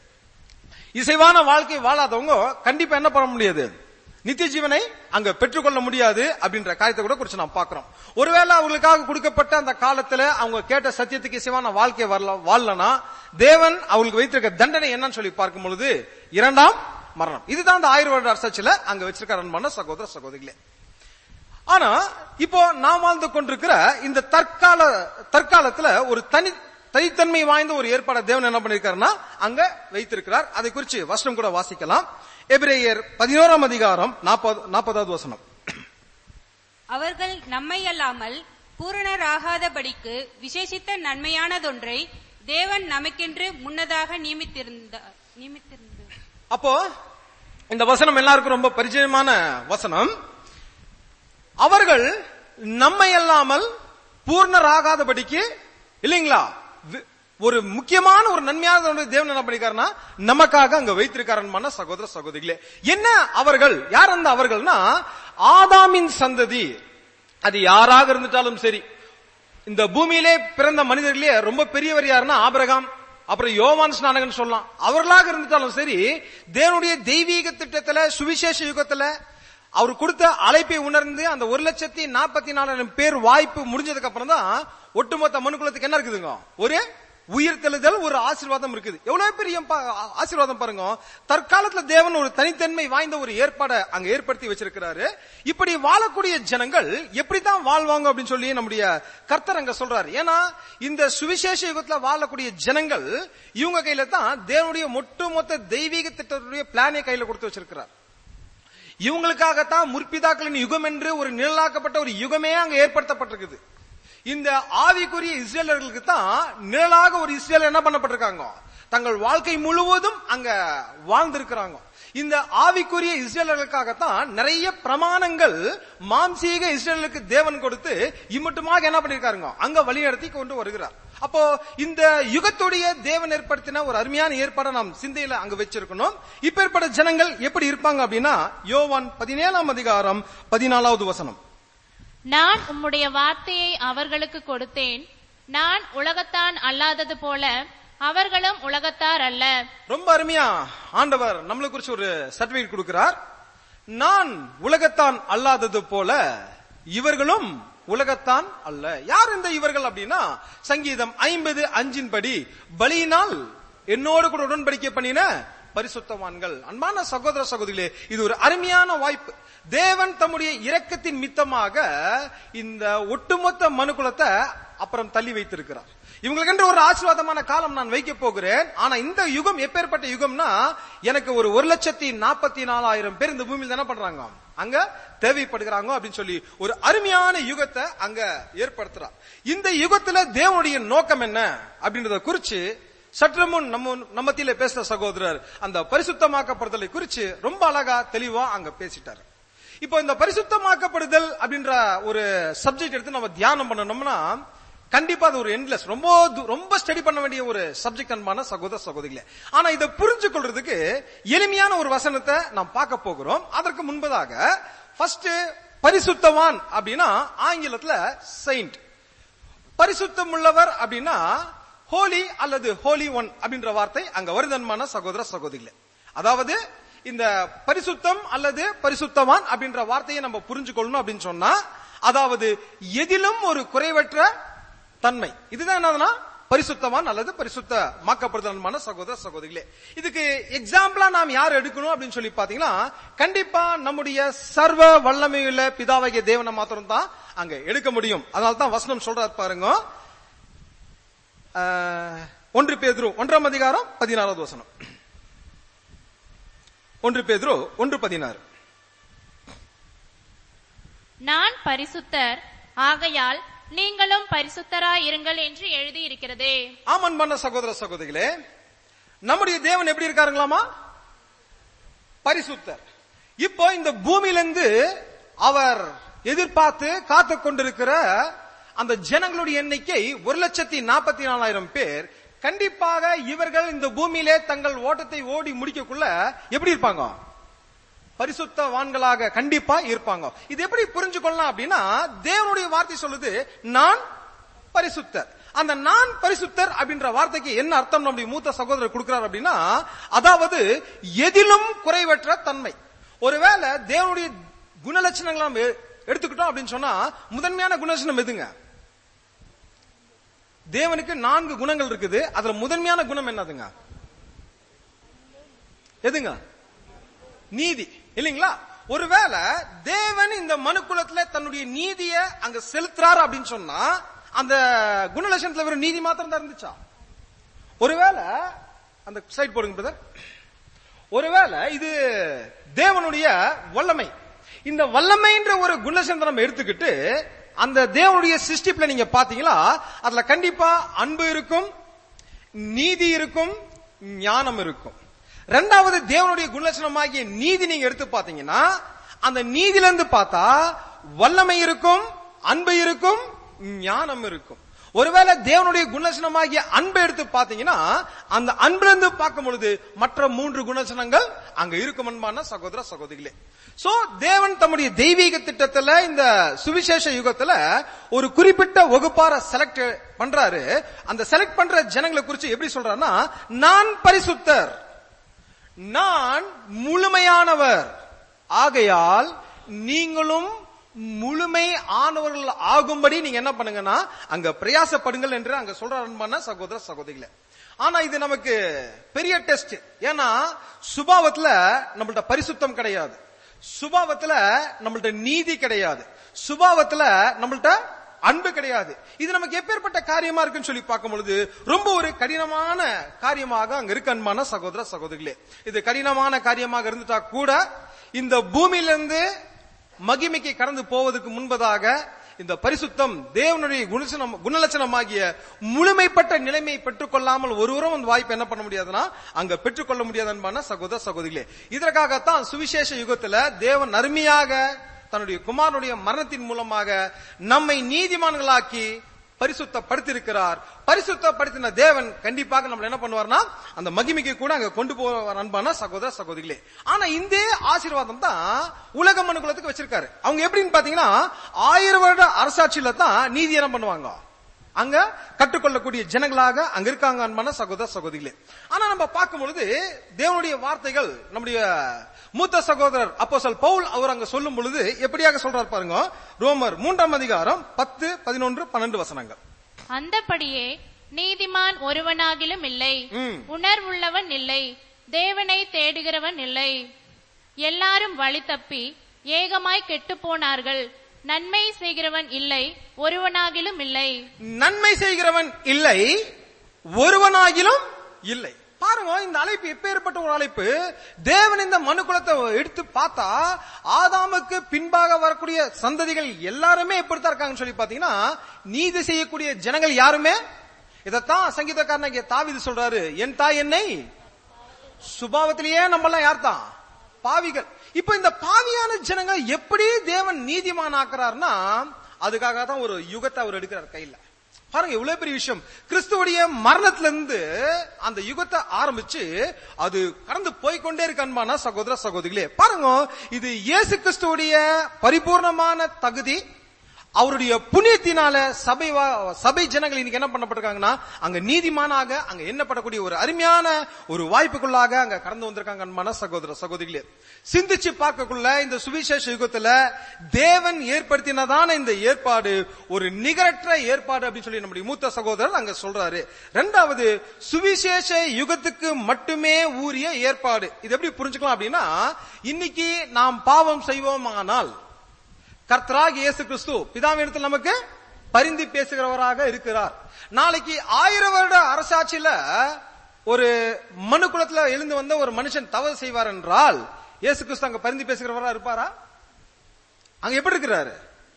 இசைவான வாழ்க்கை வாழாதவங்க கண்டிப்பா என்ன பண்ண முடியாது நித்திய ஜீவனை அங்க பெற்றுக்கொள்ள முடியாது அப்படின்ற காரியத்தை கூட குறிச்சு நாம் பார்க்கிறோம் ஒருவேளை அவங்களுக்காக கொடுக்கப்பட்ட அந்த காலத்துல அவங்க கேட்ட சத்தியத்துக்கு இசைவான வாழ்க்கை வரல வாழலனா தேவன் அவங்களுக்கு வைத்திருக்க தண்டனை என்னன்னு சொல்லி பார்க்கும் பொழுது இரண்டாம் மரணம் இதுதான் அந்த ஆயிரம் வருட அரசாட்சியில அங்க வச்சிருக்காரு அன்பான சகோதர சகோதரிகளே ஆனா இப்போ நாம் வாழ்ந்து கொண்டிருக்கிற இந்த தற்கால தற்காலத்துல ஒரு தனி தனித்தன்மை வாய்ந்த ஒரு ஏற்பாடு தேவன் என்ன பண்ணிருக்காருன்னா அங்க வைத்திருக்கிறார் அதை குறித்து வசனம் கூட வாசிக்கலாம் எபிரேயர் பதினோராம் அதிகாரம் நாற்பது நாற்பதாவது வசனம் அவர்கள் நம்மை அல்லாமல் பூரணராகாதபடிக்கு விசேஷித்த நன்மையானதொன்றை தேவன் நமக்கென்று முன்னதாக நியமித்திருந்தார் நியமித்திருந்தார் அப்போ இந்த வசனம் எல்லாருக்கும் ரொம்ப பரிச்சயமான வசனம் அவர்கள் நம்மை அல்லாமல் பூர்ணராகாதபடிக்கு இல்லைங்களா வி- ஒரு முக்கியமான ஒரு நன்மையான ஒன்று தேவன் என்ன பண்ணிருக்காருன்னா நமக்காக அங்க வைத்திருக்காரன் சகோதர சகோதரிகளே என்ன அவர்கள் யார் அந்த அவர்கள்னா ஆதாமின் சந்ததி அது யாராக இருந்துட்டாலும் சரி இந்த பூமியிலே பிறந்த மனிதர்களே ரொம்ப பெரியவர் யாருன்னா ஆபிரகாம் அப்புறம் யோவான் ஸ்நானகன் சொல்லலாம் அவர்களாக இருந்துட்டாலும் சரி தேவனுடைய தெய்வீக திட்டத்துல சுவிசேஷ யுகத்துல அவர் கொடுத்த அழைப்பை உணர்ந்து அந்த ஒரு லட்சத்தி நாற்பத்தி நாலாயிரம் பேர் வாய்ப்பு முடிஞ்சதுக்கு அப்புறம் தான் ஒட்டுமொத்த மனுக்குலத்துக்கு என்ன இருக்குதுங்க ஒரு உயிர் தெளிதல் ஒரு ஆசீர்வாதம் இருக்குது எவ்வளவு பெரிய பா- ஆசீர்வாதம் பாருங்க தற்காலத்துல தேவன் ஒரு தனித்தன்மை வாய்ந்த ஒரு ஏற்பாடை அங்க ஏற்படுத்தி வச்சிருக்கிறாரு இப்படி வாழக்கூடிய ஜனங்கள் எப்படித்தான் வாழ்வாங்க அப்படின்னு சொல்லி நம்முடைய கர்த்தர் அங்க சொல்றாரு ஏன்னா இந்த சுவிசேஷ யுகத்துல வாழக்கூடிய ஜனங்கள் இவங்க கையில தான் தேவனுடைய ஒட்டுமொத்த தெய்வீக திட்டத்துடைய பிளானை கையில கொடுத்து வச்சிருக்கிறார் இவங்களுக்காகத்தான் முற்பிதாக்களின் யுகம் என்று ஒரு நிழலாக்கப்பட்ட ஒரு யுகமே அங்க ஏற்படுத்தப்பட்டிருக்குது இந்த ஆவிக்குரிய இஸ்ரேலர்களுக்கு தான் நிழலாக ஒரு இஸ்ரேல் என்ன பண்ணப்பட்டிருக்காங்க தங்கள் வாழ்க்கை முழுவதும் அங்க வாழ்ந்திருக்கிறாங்க இந்த ஆவிக்குரிய இஸ்ரேலர்களுக்காகத்தான் நிறைய பிரமாணங்கள் மாம்சீக இஸ்ரேலுக்கு தேவன் கொடுத்து இம்மட்டுமாக என்ன பண்ணிருக்காருங்க அங்க வழிநடத்தி கொண்டு வருகிறார் அப்போ இந்த யுகத்துடைய தேவன் ஏற்படுத்தின ஒரு அருமையான ஏற்பாடை நாம் சிந்தையில அங்க வச்சிருக்கணும் இப்பேற்பட்ட ஜனங்கள் எப்படி இருப்பாங்க அப்படின்னா யோவான் பதினேழாம் அதிகாரம் பதினாலாவது வசனம் நான் உம்முடைய வார்த்தையை அவர்களுக்கு கொடுத்தேன் நான் உலகத்தான் அல்லாதது போல அவர்களும் உலகத்தார் அல்ல ரொம்ப அருமையா ஆண்டவர் நம்மளை குறிச்சு ஒரு சர்டிபிகேட் கொடுக்கிறார் நான் உலகத்தான் அல்லாதது போல இவர்களும் உலகத்தான் அல்ல யார் இந்த இவர்கள் அப்படின்னா சங்கீதம் ஐம்பது அஞ்சின் படி பலியினால் என்னோடு கூட உடன்படிக்கை பண்ணின பரிசுத்தவான்கள் அன்பான சகோதர சகோதரிகளே இது ஒரு அருமையான வாய்ப்பு தேவன் தம்முடைய இரக்கத்தின் மித்தமாக இந்த ஒட்டுமொத்த மனுக்குலத்தை அப்புறம் தள்ளி வைத்திருக்கிறார் இவங்களுக்கென்று ஒரு ஆசீர்வாதமான காலம் நான் வைக்க போகிறேன் ஆனா இந்த யுகம் எப்பேற்பட்ட யுகம்னா எனக்கு ஒரு ஒரு லட்சத்தி நாற்பத்தி நாலாயிரம் பேர் இந்த பூமியில் என்ன பண்றாங்க அங்க தேவைப்படுகிறாங்க அப்படின்னு சொல்லி ஒரு அருமையான யுகத்தை அங்க ஏற்படுத்துறார் இந்த யுகத்துல தேவனுடைய நோக்கம் என்ன அப்படின்றத குறிச்சு சற்று முன் நம்ம நம்ம மத்தியில பேசுற சகோதரர் அந்த பரிசுத்தமாக்கப்படுதலை குறிச்சு ரொம்ப அழகா தெளிவா அங்க பேசிட்டாரு இப்போ இந்த பரிசுத்தமாக்கப்படுதல் அப்படின்ற ஒரு சப்ஜெக்ட் எடுத்து நம்ம தியானம் பண்ணணும்னா கண்டிப்பா அது ஒரு எண்ட்லெஸ் ரொம்ப து- ரொம்ப ஸ்டடி பண்ண வேண்டிய ஒரு சப்ஜெக்ட் அன்பான சகோதர சகோதரிகளே ஆனா இதை புரிஞ்சு கொள்றதுக்கு எளிமையான ஒரு வசனத்தை நாம் பார்க்க போகிறோம் அதற்கு முன்பதாக ஃபர்ஸ்ட் பரிசுத்தவான் அப்படின்னா ஆங்கிலத்துல செயின்ட் பரிசுத்தம் உள்ளவர் அப்படின்னா ஹோலி அல்லது ஹோலி ஒன் அப்படின்ற வார்த்தை அங்க வருதன்மான சகோதர சகோதரிகளே அதாவது இந்த பரிசுத்தம் அல்லது பரிசுத்தவான் அப்படின்ற வார்த்தையை நம்ம புரிஞ்சுக்கொள்ளணும் அப்படின்னு சொன்னா அதாவது எதிலும் ஒரு குறைவற்ற தன்மை இதுதான் என்னதுன்னா பரிசுத்தவான் அல்லது பரிசுத்த மாக்கப்படுதல்மான சகோதர சகோதரிகளே இதுக்கு எக்ஸாம்பிளா நாம் யார் எடுக்கணும் அப்படின்னு சொல்லி பாத்தீங்கன்னா கண்டிப்பா நம்முடைய சர்வ வல்லமையுள்ள பிதாவாகிய தேவனை மாத்திரம் தான் அங்க எடுக்க முடியும் அதனால தான் வசனம் சொல்றாரு பாருங்க ஆஹ், ஒன்று பேதுரு ஒன்றாம் அதிகாரம் பதினாறாவது வசனம் ஒன்று பேதுரு ஒன்று பதினாறு நான் பரிசுத்தர் ஆகையால் நீங்களும் பரிசுத்தராய் இருங்கள் என்று எழுதியிருக்கிறதே ஆமன் பண்ண சகோதர சகோதரிகளே நம்முடைய தேவன் எப்படி இருக்காருங்களாமா பரிசுத்தர் இப்போ இந்த பூமியிலிருந்து அவர் எதிர்பார்த்து காத்து கொண்டிருக்கிற அந்த ஜனங்களுடைய எண்ணிக்கை ஒரு லட்சத்தி நாற்பத்தி நாலாயிரம் பேர் கண்டிப்பாக இவர்கள் இந்த பூமியிலே தங்கள் ஓட்டத்தை ஓடி முடிக்கக்குள்ள எப்படி இருப்பாங்க பரிசுத்தவான்களாக கண்டிப்பா இருப்பாங்க இது எப்படி புரிஞ்சு கொள்ளலாம் அப்படின்னா தேவனுடைய வார்த்தை சொல்லுது நான் பரிசுத்தர் அந்த நான் பரிசுத்தர் அப்படின்ற வார்த்தைக்கு என்ன அர்த்தம் நம்முடைய மூத்த சகோதரர் கொடுக்கிறார் அப்படின்னா அதாவது எதிலும் குறைவற்ற தன்மை ஒருவேளை தேவனுடைய குணலட்சணங்களை நம்ம எ- எடுத்துக்கிட்டோம் அப்படின்னு சொன்னா முதன்மையான குணலட்சணம் எதுங்க தேவனுக்கு நான்கு குணங்கள் இருக்குது அதுல முதன்மையான குணம் என்னதுங்க எதுங்க நீதி இல்லைங்களா ஒருவேளை தேவன் இந்த மனுக்குலத்துல தன்னுடைய நீதிய அங்க செலுத்துறாரு அப்படின்னு சொன்னா அந்த குணலட்சணத்துல வெறும் நீதி மாத்திரம் தான் இருந்துச்சா ஒருவேளை அந்த சைட் போடுங்க பிரதர் ஒருவேளை இது தேவனுடைய வல்லமை இந்த வல்லமைன்ற ஒரு குணலட்சணத்தை நம்ம எடுத்துக்கிட்டு அந்த தேவனுடைய சிருஷ்டிப்புல நீங்க பாத்தீங்களா அதுல கண்டிப்பா அன்பு இருக்கும் நீதி இருக்கும் ஞானம் இருக்கும் ரெண்டாவது தேவனுடைய குணலட்சணமாகிய நீதி நீங்க எடுத்து பாத்தீங்கன்னா அந்த நீதில இருந்து பார்த்தா வல்லமை இருக்கும் அன்பு இருக்கும் ஞானம் இருக்கும் ஒருவேளை தேவனுடைய குணலட்சணமாகிய அன்பை எடுத்து பாத்தீங்கன்னா அந்த அன்பிலிருந்து பார்க்கும் பொழுது மற்ற மூன்று குணலட்சணங்கள் அங்க இருக்கும் அன்பான சகோதர சகோதரிகளே சோ தேவன் தம்முடைய தெய்வீக திட்டத்துல இந்த சுவிசேஷ யுகத்துல ஒரு குறிப்பிட்ட வகுப்பார செலக்ட் பண்றாரு அந்த செலக்ட் பண்ற ஜனங்களை குறிச்சு எப்படி சொல்றாருன்னா நான் பரிசுத்தர் நான் முழுமையானவர் ஆகையால் நீங்களும் முழுமை ஆனவர்கள் ஆகும்படி நீங்க என்ன பண்ணுங்கன்னா அங்க பிரயாசப்படுங்கள் என்று அங்க சொல்ற அன்பான சகோதர சகோதரிகளே ஆனா இது நமக்கு பெரிய டெஸ்ட் ஏன்னா சுபாவத்துல நம்மள்ட்ட பரிசுத்தம் கிடையாது சுபாவத்துல நம்மள்ட்ட நீதி கிடையாது சுபாவத்துல நம்மள்ட்ட அன்பு கிடையாது இது நமக்கு எப்பேற்பட்ட காரியமா இருக்குன்னு சொல்லி பார்க்கும் பொழுது ரொம்ப ஒரு கடினமான காரியமாக அங்க இருக்கு அன்பான சகோதர சகோதரிகளே இது கடினமான காரியமாக இருந்துட்டா கூட இந்த பூமியிலிருந்து மகிமைக்கு கடந்து போவதற்கு முன்பதாக இந்த பரிசுத்தம் தேவனுடைய குணலட்சணம் குணலட்சணமாகிய முழுமைப்பட்ட நிலைமையை பெற்றுக்கொள்ளாமல் ஒருவரும் அந்த வாய்ப்பு என்ன பண்ண முடியாதுன்னா அங்க பெற்றுக்கொள்ள முடியாது அன்பான சகோதர சகோதரிகளே இதற்காகத்தான் சுவிசேஷ யுகத்துல தேவன் அருமையாக தன்னுடைய குமாரனுடைய மரணத்தின் மூலமாக நம்மை நீதிமான்களாக்கி பரிசுத்தப்படுத்தியிருக்கிறார் பரிசுத்தப்படுத்தின தேவன் கண்டிப்பாக நம்மள என்ன பண்ணுவார்னா அந்த மகிமைக்கு கூட அங்க கொண்டு போவார் அன்பான சகோதர சகோதரிகளே ஆனா இந்த ஆசீர்வாதம் தான் உலக மனுக்குலத்துக்கு வச்சிருக்காரு அவங்க எப்படின்னு பாத்தீங்கன்னா ஆயிரம் வருட அரசாட்சியில தான் நீதி என்ன பண்ணுவாங்க அங்க கற்றுக்கொள்ளக்கூடிய ஜனங்களாக அங்க இருக்காங்க அன்பான சகோதர சகோதரிகளே ஆனா நம்ம பார்க்கும் பொழுது தேவனுடைய வார்த்தைகள் நம்முடைய மூத்த சகோதரர் அப்போஸ்தலர் பவுல் அவர் அங்க சொல்லும் பொழுது எப்படியாக சொல்றார் பாருங்க ரோமர் மூன்றாம் அதிகாரம் பத்து பதினொன்று பன்னெண்டு வசனங்கள் அந்தபடியே நீதிமான் ஒருவனாகிலும் இல்லை ம். உணர்வுள்ளவன் இல்லை தேவனை தேடுகிறவன் இல்லை எல்லாரும் வழி தப்பி ஏகமாய் கெட்டுப் போனார்கள் நன்மை செய்கிறவன் இல்லை ஒருவனாகிலும் இல்லை நன்மை செய்கிறவன் இல்லை ஒருவனாகிலும் இல்லை பாருங்க இந்த அழைப்பு எப்பேற்பட்ட ஒரு அழைப்பு தேவன் இந்த மனு குலத்தை எடுத்து பார்த்தா ஆதாமுக்கு பின்பாக வரக்கூடிய சந்ததிகள் எல்லாருமே எப்படித்தான் இருக்காங்கன்னு சொல்லி பாத்தீங்கன்னா நீதி செய்யக்கூடிய ஜனங்கள் யாருமே இதைத்தான் சங்கீதக்காரன் இங்க தாவிது சொல்றாரு என் தாய் என்னை சுபாவத்திலேயே நம்மளாம் யார் தான் பாவிகள் இப்ப இந்த பாவியான ஜனங்கள் எப்படி தேவன் நீதிமான் ஆக்குறாருன்னா அதுக்காக தான் ஒரு யுகத்தை அவர் எடுக்கிறார் கையில பாருங்க இவ்வளவு பெரிய விஷயம் கிறிஸ்துவுடைய மரணத்துல இருந்து அந்த யுகத்தை ஆரம்பிச்சு அது கடந்து போய்க்கொண்டே இருக்கு அன்பான சகோதர சகோதரிகளே பாருங்க இது இயேசு கிறிஸ்துவுடைய பரிபூர்ணமான தகுதி அவருடைய புண்ணியத்தினால சபை வா- சபை ஜனங்கள் இன்னைக்கு என்ன பண்ணப்பட்டிருக்காங்கன்னா அங்க நீதிமானாக அங்க எண்ணப்படக்கூடிய ஒரு அருமையான ஒரு வாய்ப்புக்குள்ளாக அங்க கடந்து வந்திருக்காங்க அன்பான சகோதர சகோதரிகளே சிந்திச்சு பார்க்கக்குள்ள இந்த சுவிசேஷ யுகத்துல தேவன் ஏற்படுத்தினதான இந்த ஏற்பாடு ஒரு நிகரற்ற ஏற்பாடு அப்படின்னு சொல்லி நம்முடைய மூத்த சகோதரர் அங்க சொல்றாரு ரெண்டாவது சுவிசேஷ யுகத்துக்கு மட்டுமே ஊறிய ஏற்பாடு இது எப்படி புரிஞ்சுக்கலாம் அப்படின்னா இன்னைக்கு நாம் பாவம் செய்வோமானால் கர்த்தராக இயேசு கிறிஸ்து பிதாவினிடத்தில் நமக்கு பரிந்து பேசுகிறவராக இருக்கிறார் நாளைக்கு ஆயிரம் வருட அரசாட்சியில ஒரு மனு குலத்துல எழுந்து வந்த ஒரு மனுஷன் தவறு செய்வார் என்றால் இயேசு கிறிஸ்து அங்க பரிந்து பேசுகிறவரா இருப்பாரா அங்க எப்படி இருக்கிறாரு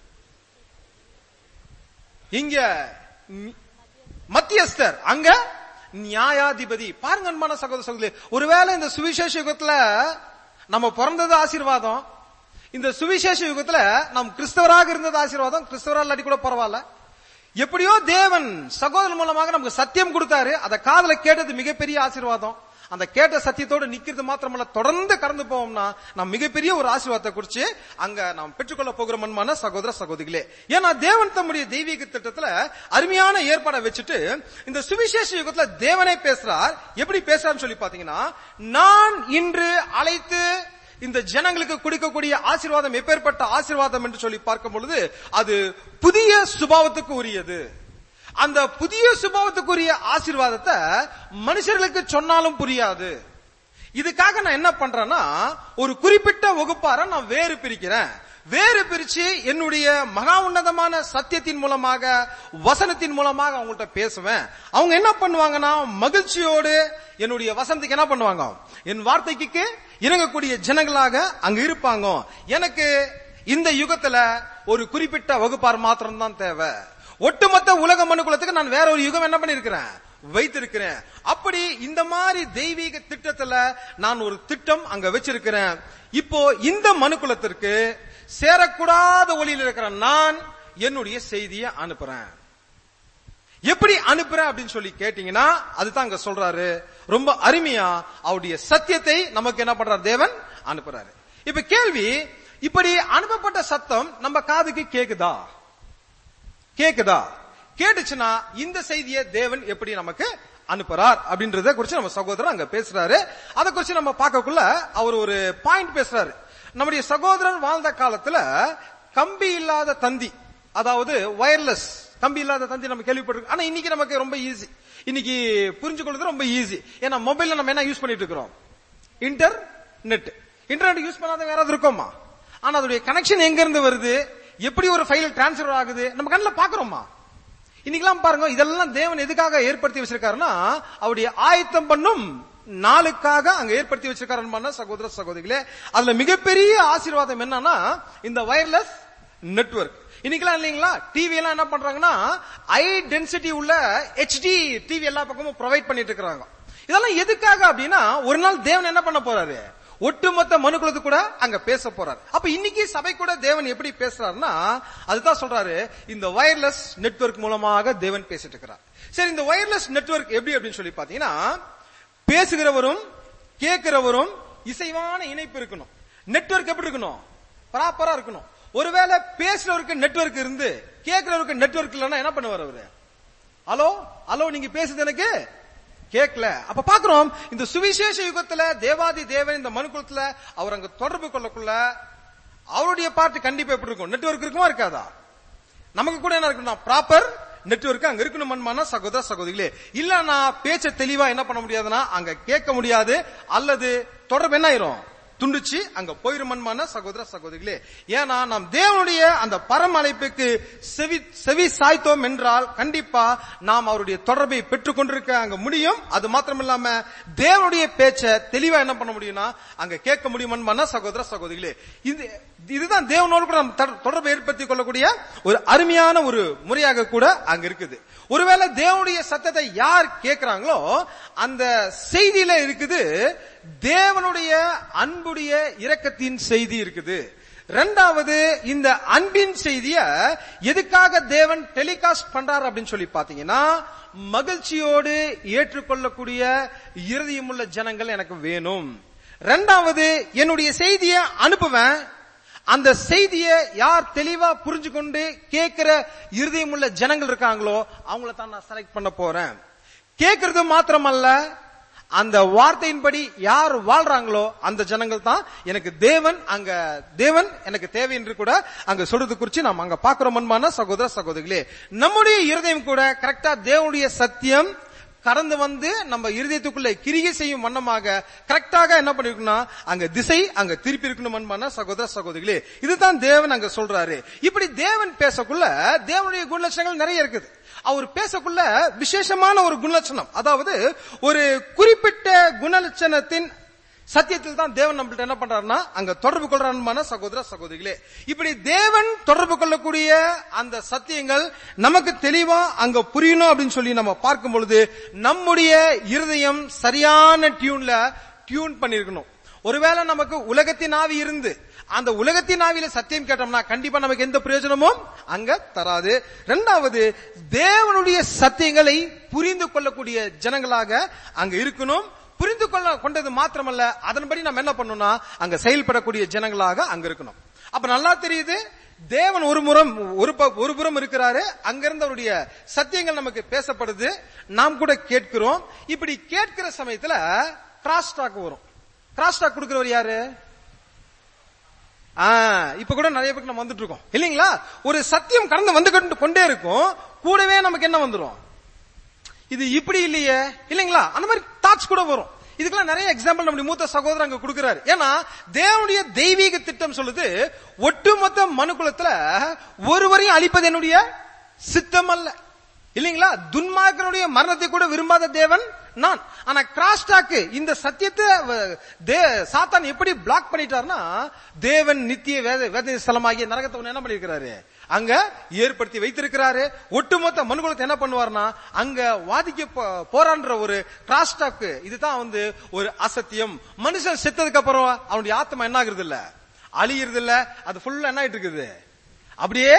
இங்க நி- மத்தியஸ்தர் அங்க நியாயாதிபதி பாருங்க அன்பான சகோதர சகோதரி ஒருவேளை இந்த சுவிசேஷ யுகத்துல நம்ம பிறந்தது ஆசீர்வாதம் இந்த சுவிசேஷ யுகத்துல நாம் கிறிஸ்தவராக இருந்தது ஆசீர்வாதம் கிறிஸ்தவரா இல்லாட்டி கூட பரவாயில்ல எப்படியோ தேவன் சகோதரன் மூலமாக நமக்கு சத்தியம் கொடுத்தாரு அதை காதுல கேட்டது மிகப்பெரிய ஆசீர்வாதம் அந்த கேட்ட சத்தியத்தோட நிக்கிறது மாத்திரமல்ல தொடர்ந்து கடந்து போவோம்னா நாம் மிகப்பெரிய ஒரு ஆசீர்வாதத்தை குறிச்சு அங்க நாம் பெற்றுக்கொள்ள போகிற மண்மான சகோதர சகோதரிகளே ஏன்னா தேவன் தம்முடைய தெய்வீக திட்டத்துல அருமையான ஏற்பாடை வச்சுட்டு இந்த சுவிசேஷ யுகத்துல தேவனே பேசுறார் எப்படி பேசுறான்னு சொல்லி பாத்தீங்கன்னா நான் இன்று அழைத்து இந்த ஜனங்களுக்கு கொடுக்கக்கூடிய ஆசீர்வாதம் எப்பேற்பட்ட ஆசீர்வாதம் என்று சொல்லி பார்க்கும் பொழுது அது புதிய சுபாவத்துக்கு உரியது அந்த புதிய சுபாவத்துக்குரிய ஆசீர்வாதத்தை மனுஷர்களுக்கு சொன்னாலும் புரியாது இதுக்காக நான் என்ன பண்றேன்னா ஒரு குறிப்பிட்ட வகுப்பார நான் வேறு பிரிக்கிறேன் வேறு பிரிச்சு என்னுடைய மகா உன்னதமான சத்தியத்தின் மூலமாக வசனத்தின் மூலமாக அவங்கள்ட்ட பேசுவேன் அவங்க என்ன பண்ணுவாங்கன்னா மகிழ்ச்சியோடு என்னுடைய வசனத்துக்கு என்ன பண்ணுவாங்க என் வார்த்தைக்கு இணங்கக்கூடிய ஜனங்களாக அங்க இருப்பாங்க எனக்கு இந்த யுகத்துல ஒரு குறிப்பிட்ட வகுப்பார் மாத்திரம் தான் தேவை ஒட்டுமொத்த உலக மனுக்குலத்துக்கு நான் வேற ஒரு யுகம் என்ன பண்ணிருக்கிறேன் வைத்திருக்கிறேன் அப்படி இந்த மாதிரி தெய்வீக திட்டத்துல நான் ஒரு திட்டம் அங்க வச்சிருக்கிறேன் இப்போ இந்த மனுக்குலத்திற்கு சேரக்கூடாத ஒளியில் இருக்கிற நான் என்னுடைய செய்தியை அனுப்புறேன் எப்படி அனுப்புற அப்படின்னு சொல்லி கேட்டீங்கன்னா அதுதான் அங்க சொல்றாரு ரொம்ப அருமையா அவருடைய சத்தியத்தை நமக்கு என்ன பண்றாரு தேவன் அனுப்புறாரு இப்ப கேள்வி இப்படி அனுப்பப்பட்ட சத்தம் நம்ம காதுக்கு கேக்குதா கேக்குதா கேட்டுச்சுன்னா இந்த செய்தியை தேவன் எப்படி நமக்கு அனுப்புறார் அப்படின்றத குறிச்சு நம்ம சகோதரர் அங்க பேசுறாரு அதை குறிச்சு நம்ம பார்க்கக்குள்ள அவர் ஒரு பாயிண்ட் பேசுறாரு நம்முடைய சகோதரர் வாழ்ந்த காலத்துல கம்பி இல்லாத தந்தி அதாவது வயர்லெஸ் கம்பி இல்லாத தந்தி நம்ம கேள்விப்பட்டிருக்கோம் ஆனா இன்னைக்கு நமக்கு ரொம்ப ஈஸி இன்னைக்கு புரிஞ்சு கொள்வது ரொம்ப ஈஸி ஏன்னா மொபைல்ல நம்ம என்ன யூஸ் பண்ணிட்டு இருக்கிறோம் இன்டர் நெட் இன்டர்நெட் யூஸ் பண்ணாத வேற ஏதாவது இருக்கோமா ஆனா அதோடைய கனெக்ஷன் எங்க இருந்து வருது எப்படி ஒரு ஃபைல் டிரான்ஸ்ஃபர் ஆகுது நம்ம கண்ணில் பாக்குறோமா இன்னைக்கெல்லாம் பாருங்க இதெல்லாம் தேவன் எதுக்காக ஏற்படுத்தி வச்சிருக்காருன்னா அவருடைய ஆயத்தம் பண்ணும் நாளுக்காக அங்க ஏற்படுத்தி வச்சிருக்காரு சகோதர சகோதரிகளே அதுல மிகப்பெரிய ஆசீர்வாதம் என்னன்னா இந்த வயர்லெஸ் நெட்வொர்க் இன்னைக்கெல்லாம் இல்லைங்களா டிவி எல்லாம் என்ன பண்றாங்கன்னா ஹை டென்சிட்டி உள்ள ஹெச்டி டிவி எல்லா பக்கமும் ப்ரொவைட் பண்ணிட்டு இருக்காங்க இதெல்லாம் எதுக்காக அப்படின்னா ஒரு நாள் தேவன் என்ன பண்ண போறாரு ஒட்டுமொத்த மனுக்குலத்து கூட அங்க பேச போறாரு அப்ப இன்னைக்கு சபை கூட தேவன் எப்படி பேசுறாருன்னா அதுதான் சொல்றாரு இந்த வயர்லெஸ் நெட்வொர்க் மூலமாக தேவன் பேசிட்டு இருக்கிறார் சரி இந்த வயர்லெஸ் நெட்வொர்க் எப்படி அப்படின்னு சொல்லி பாத்தீங்கன்னா பேசுகிறவரும் கேட்கிறவரும் இசைவான இணைப்பு இருக்கணும் நெட்வொர்க் எப்படி இருக்கணும் ப்ராப்பரா இருக்கணும் ஒருவேளை பேசுறவருக்கு நெட்வொர்க் இருந்து கேட்கிறவருக்கு நெட்வொர்க் இல்லைன்னா என்ன பண்ணுவார் அவரு ஹலோ ஹலோ நீங்க பேசுது எனக்கு கேட்கல அப்ப பாக்குறோம் இந்த சுவிசேஷ யுகத்துல தேவாதி தேவன் இந்த மனுக்குலத்துல அவர் அங்க தொடர்பு கொள்ளக்குள்ள அவருடைய பார்ட் கண்டிப்பா எப்படி இருக்கும் நெட்வொர்க் இருக்குமா இருக்காதா நமக்கு கூட என்ன இருக்கணும் ப்ராப்பர் நெட்வொர்க் அங்க இருக்கணும்னா சகோதர சகோதரிகளே இல்லன்னா பேச்ச தெளிவா என்ன பண்ண முடியாதுன்னா அங்க கேட்க முடியாது அல்லது தொடர்பு என்ன ஆயிரும் துண்டிச்சு அங்க போயிருமன்மான சகோதர சகோதரிகளே ஏன்னா நாம் தேவனுடைய அந்த பரம் அழைப்புக்கு செவி செவி சாய்த்தோம் என்றால் கண்டிப்பா நாம் அவருடைய தொடர்பை பெற்றுக் கொண்டிருக்க அங்க முடியும் அது மாத்திரம் இல்லாம தேவனுடைய பேச்ச தெளிவா என்ன பண்ண முடியும்னா அங்க கேட்க முடியுமன்மான சகோதர சகோதரிகளே இது இதுதான் தேவனோடு கூட நம்ம தொடர்- தொடர்பை ஏற்படுத்திக் கொள்ளக்கூடிய ஒரு அருமையான ஒரு முறையாக கூட அங்க இருக்குது ஒருவேளை தேவனுடைய சத்தத்தை யார் கேட்கிறாங்களோ அந்த செய்தியில இருக்குது தேவனுடைய அன்புடைய இரக்கத்தின் செய்தி இருக்குது ரெண்டாவது இந்த அன்பின் செய்திய எதுக்காக தேவன் டெலிகாஸ்ட் பண்றார் அப்படின்னு சொல்லி பாத்தீங்கன்னா மகிழ்ச்சியோடு ஏற்றுக்கொள்ளக்கூடிய இருதயமுள்ள ஜனங்கள் எனக்கு வேணும் ரெண்டாவது என்னுடைய செய்தியை அனுப்புவேன் அந்த செய்தியை யார் தெளிவா புரிஞ்சு கொண்டு கேட்கிற இருதயமுள்ள ஜனங்கள் இருக்காங்களோ அவங்கள தான் நான் செலக்ட் பண்ண போறேன் கேட்கறது மாத்திரமல்ல அந்த வார்த்தையின்படி யார் வாழ்றாங்களோ அந்த ஜனங்கள் தான் எனக்கு தேவன் அங்க தேவன் எனக்கு தேவை என்று கூட அங்க சொல்றது குறிச்சு நாம் அங்க பாக்குறோம் அன்பான சகோதர சகோதரிகளே நம்முடைய இருதயம் கூட கரெக்டா தேவனுடைய சத்தியம் கடந்து வந்து நம்ம இருதயத்துக்குள்ள கிரிகை செய்யும் வண்ணமாக கரெக்டாக என்ன பண்ணிருக்கணும்னா அங்க திசை அங்க திருப்பி இருக்கணும் அன்பான சகோதர சகோதரிகளே இதுதான் தேவன் அங்க சொல்றாரு இப்படி தேவன் பேசக்குள்ள தேவனுடைய குணலட்சணங்கள் நிறைய இருக்குது அவர் பேசக்குள்ள விசேஷமான ஒரு குணலட்சணம் அதாவது ஒரு குறிப்பிட்ட குணலட்சணத்தின் சத்தியத்தில் தான் தேவன் நம்மள்ட்ட என்ன பண்றாருன்னா அங்க தொடர்பு கொள்றாருமான சகோதர சகோதரிகளே இப்படி தேவன் தொடர்பு கொள்ளக்கூடிய அந்த சத்தியங்கள் நமக்கு தெளிவா அங்க புரியணும் அப்படின்னு சொல்லி நம்ம பார்க்கும் பொழுது நம்முடைய இருதயம் சரியான டியூன்ல டியூன் பண்ணிருக்கணும் ஒருவேளை நமக்கு உலகத்தின் ஆவி இருந்து அந்த உலகத்தின் ஆவியில சத்தியம் கேட்டோம்னா கண்டிப்பா நமக்கு எந்த பிரயோஜனமும் அங்க தராது ரெண்டாவது தேவனுடைய சத்தியங்களை புரிந்து கொள்ளக்கூடிய ஜனங்களாக அங்க இருக்கணும் புரிந்து கொள்ள கொண்டது மாத்திரமல்ல அதன்படி நம்ம என்ன பண்ணணும்னா அங்க செயல்படக்கூடிய ஜனங்களாக அங்க இருக்கணும் அப்ப நல்லா தெரியுது தேவன் ஒரு முறம் ஒரு ப- ஒரு புறம் இருக்கிறாரு அங்கிருந்து அவருடைய சத்தியங்கள் நமக்கு பேசப்படுது நாம் கூட கேட்கிறோம் இப்படி கேட்கிற சமயத்துல கிராஸ் டாக் வரும் கிராஸ் டாக் கொடுக்கிறவர் யாரு ஆ, இப்ப கூட நிறைய பேருக்கு நம்ம வந்துட்டு இருக்கோம் இல்லீங்களா ஒரு சத்தியம் கடந்து வந்து கொண்டு- கொண்டே இருக்கும் கூடவே நமக்கு என்ன வந்துரும் இது இப்படி இல்லையே இல்லைங்களா அந்த மாதிரி தாட்ஸ் கூட வரும் இதுக்கெல்லாம் நிறைய எக்ஸாம்பிள் நம்முடைய மூத்த சகோதரர் அங்க கொடுக்கிறாரு ஏன்னா தேவனுடைய தெய்வீக திட்டம் சொல்லுது ஒட்டுமொத்த மனுக்குலத்துல ஒருவரையும் அழிப்பது என்னுடைய சித்தம் அல்ல இல்லைங்களா துன்மார்க்கனுடைய மரணத்தை கூட விரும்பாத தேவன் நான் ஆனா கிராஸ்டாக்கு இந்த சத்தியத்தை வ- தே- சாத்தான் எப்படி பிளாக் பண்ணிட்டாருன்னா தேவன் நித்திய வேத வேத ஸ்தலமாகிய நரகத்தை ஒண்ணு என்ன பண்ணிருக்கிறாரு அங்க ஏற்படுத்தி வைத்திருக்கிறாரு ஒட்டுமொத்த மனுகுலத்தை என்ன பண்ணுவார்னா அங்க வாதிக்க போ- போராடுற ஒரு கிராஸ்டாக்கு இதுதான் வந்து ஒரு அசத்தியம் மனுஷன் செத்ததுக்கு அப்புறம் அவனுடைய ஆத்மா என்ன ஆகுறது இல்ல அழியறது இல்ல அது ஃபுல்லா என்ன ஆயிட்டு இருக்குது அப்படியே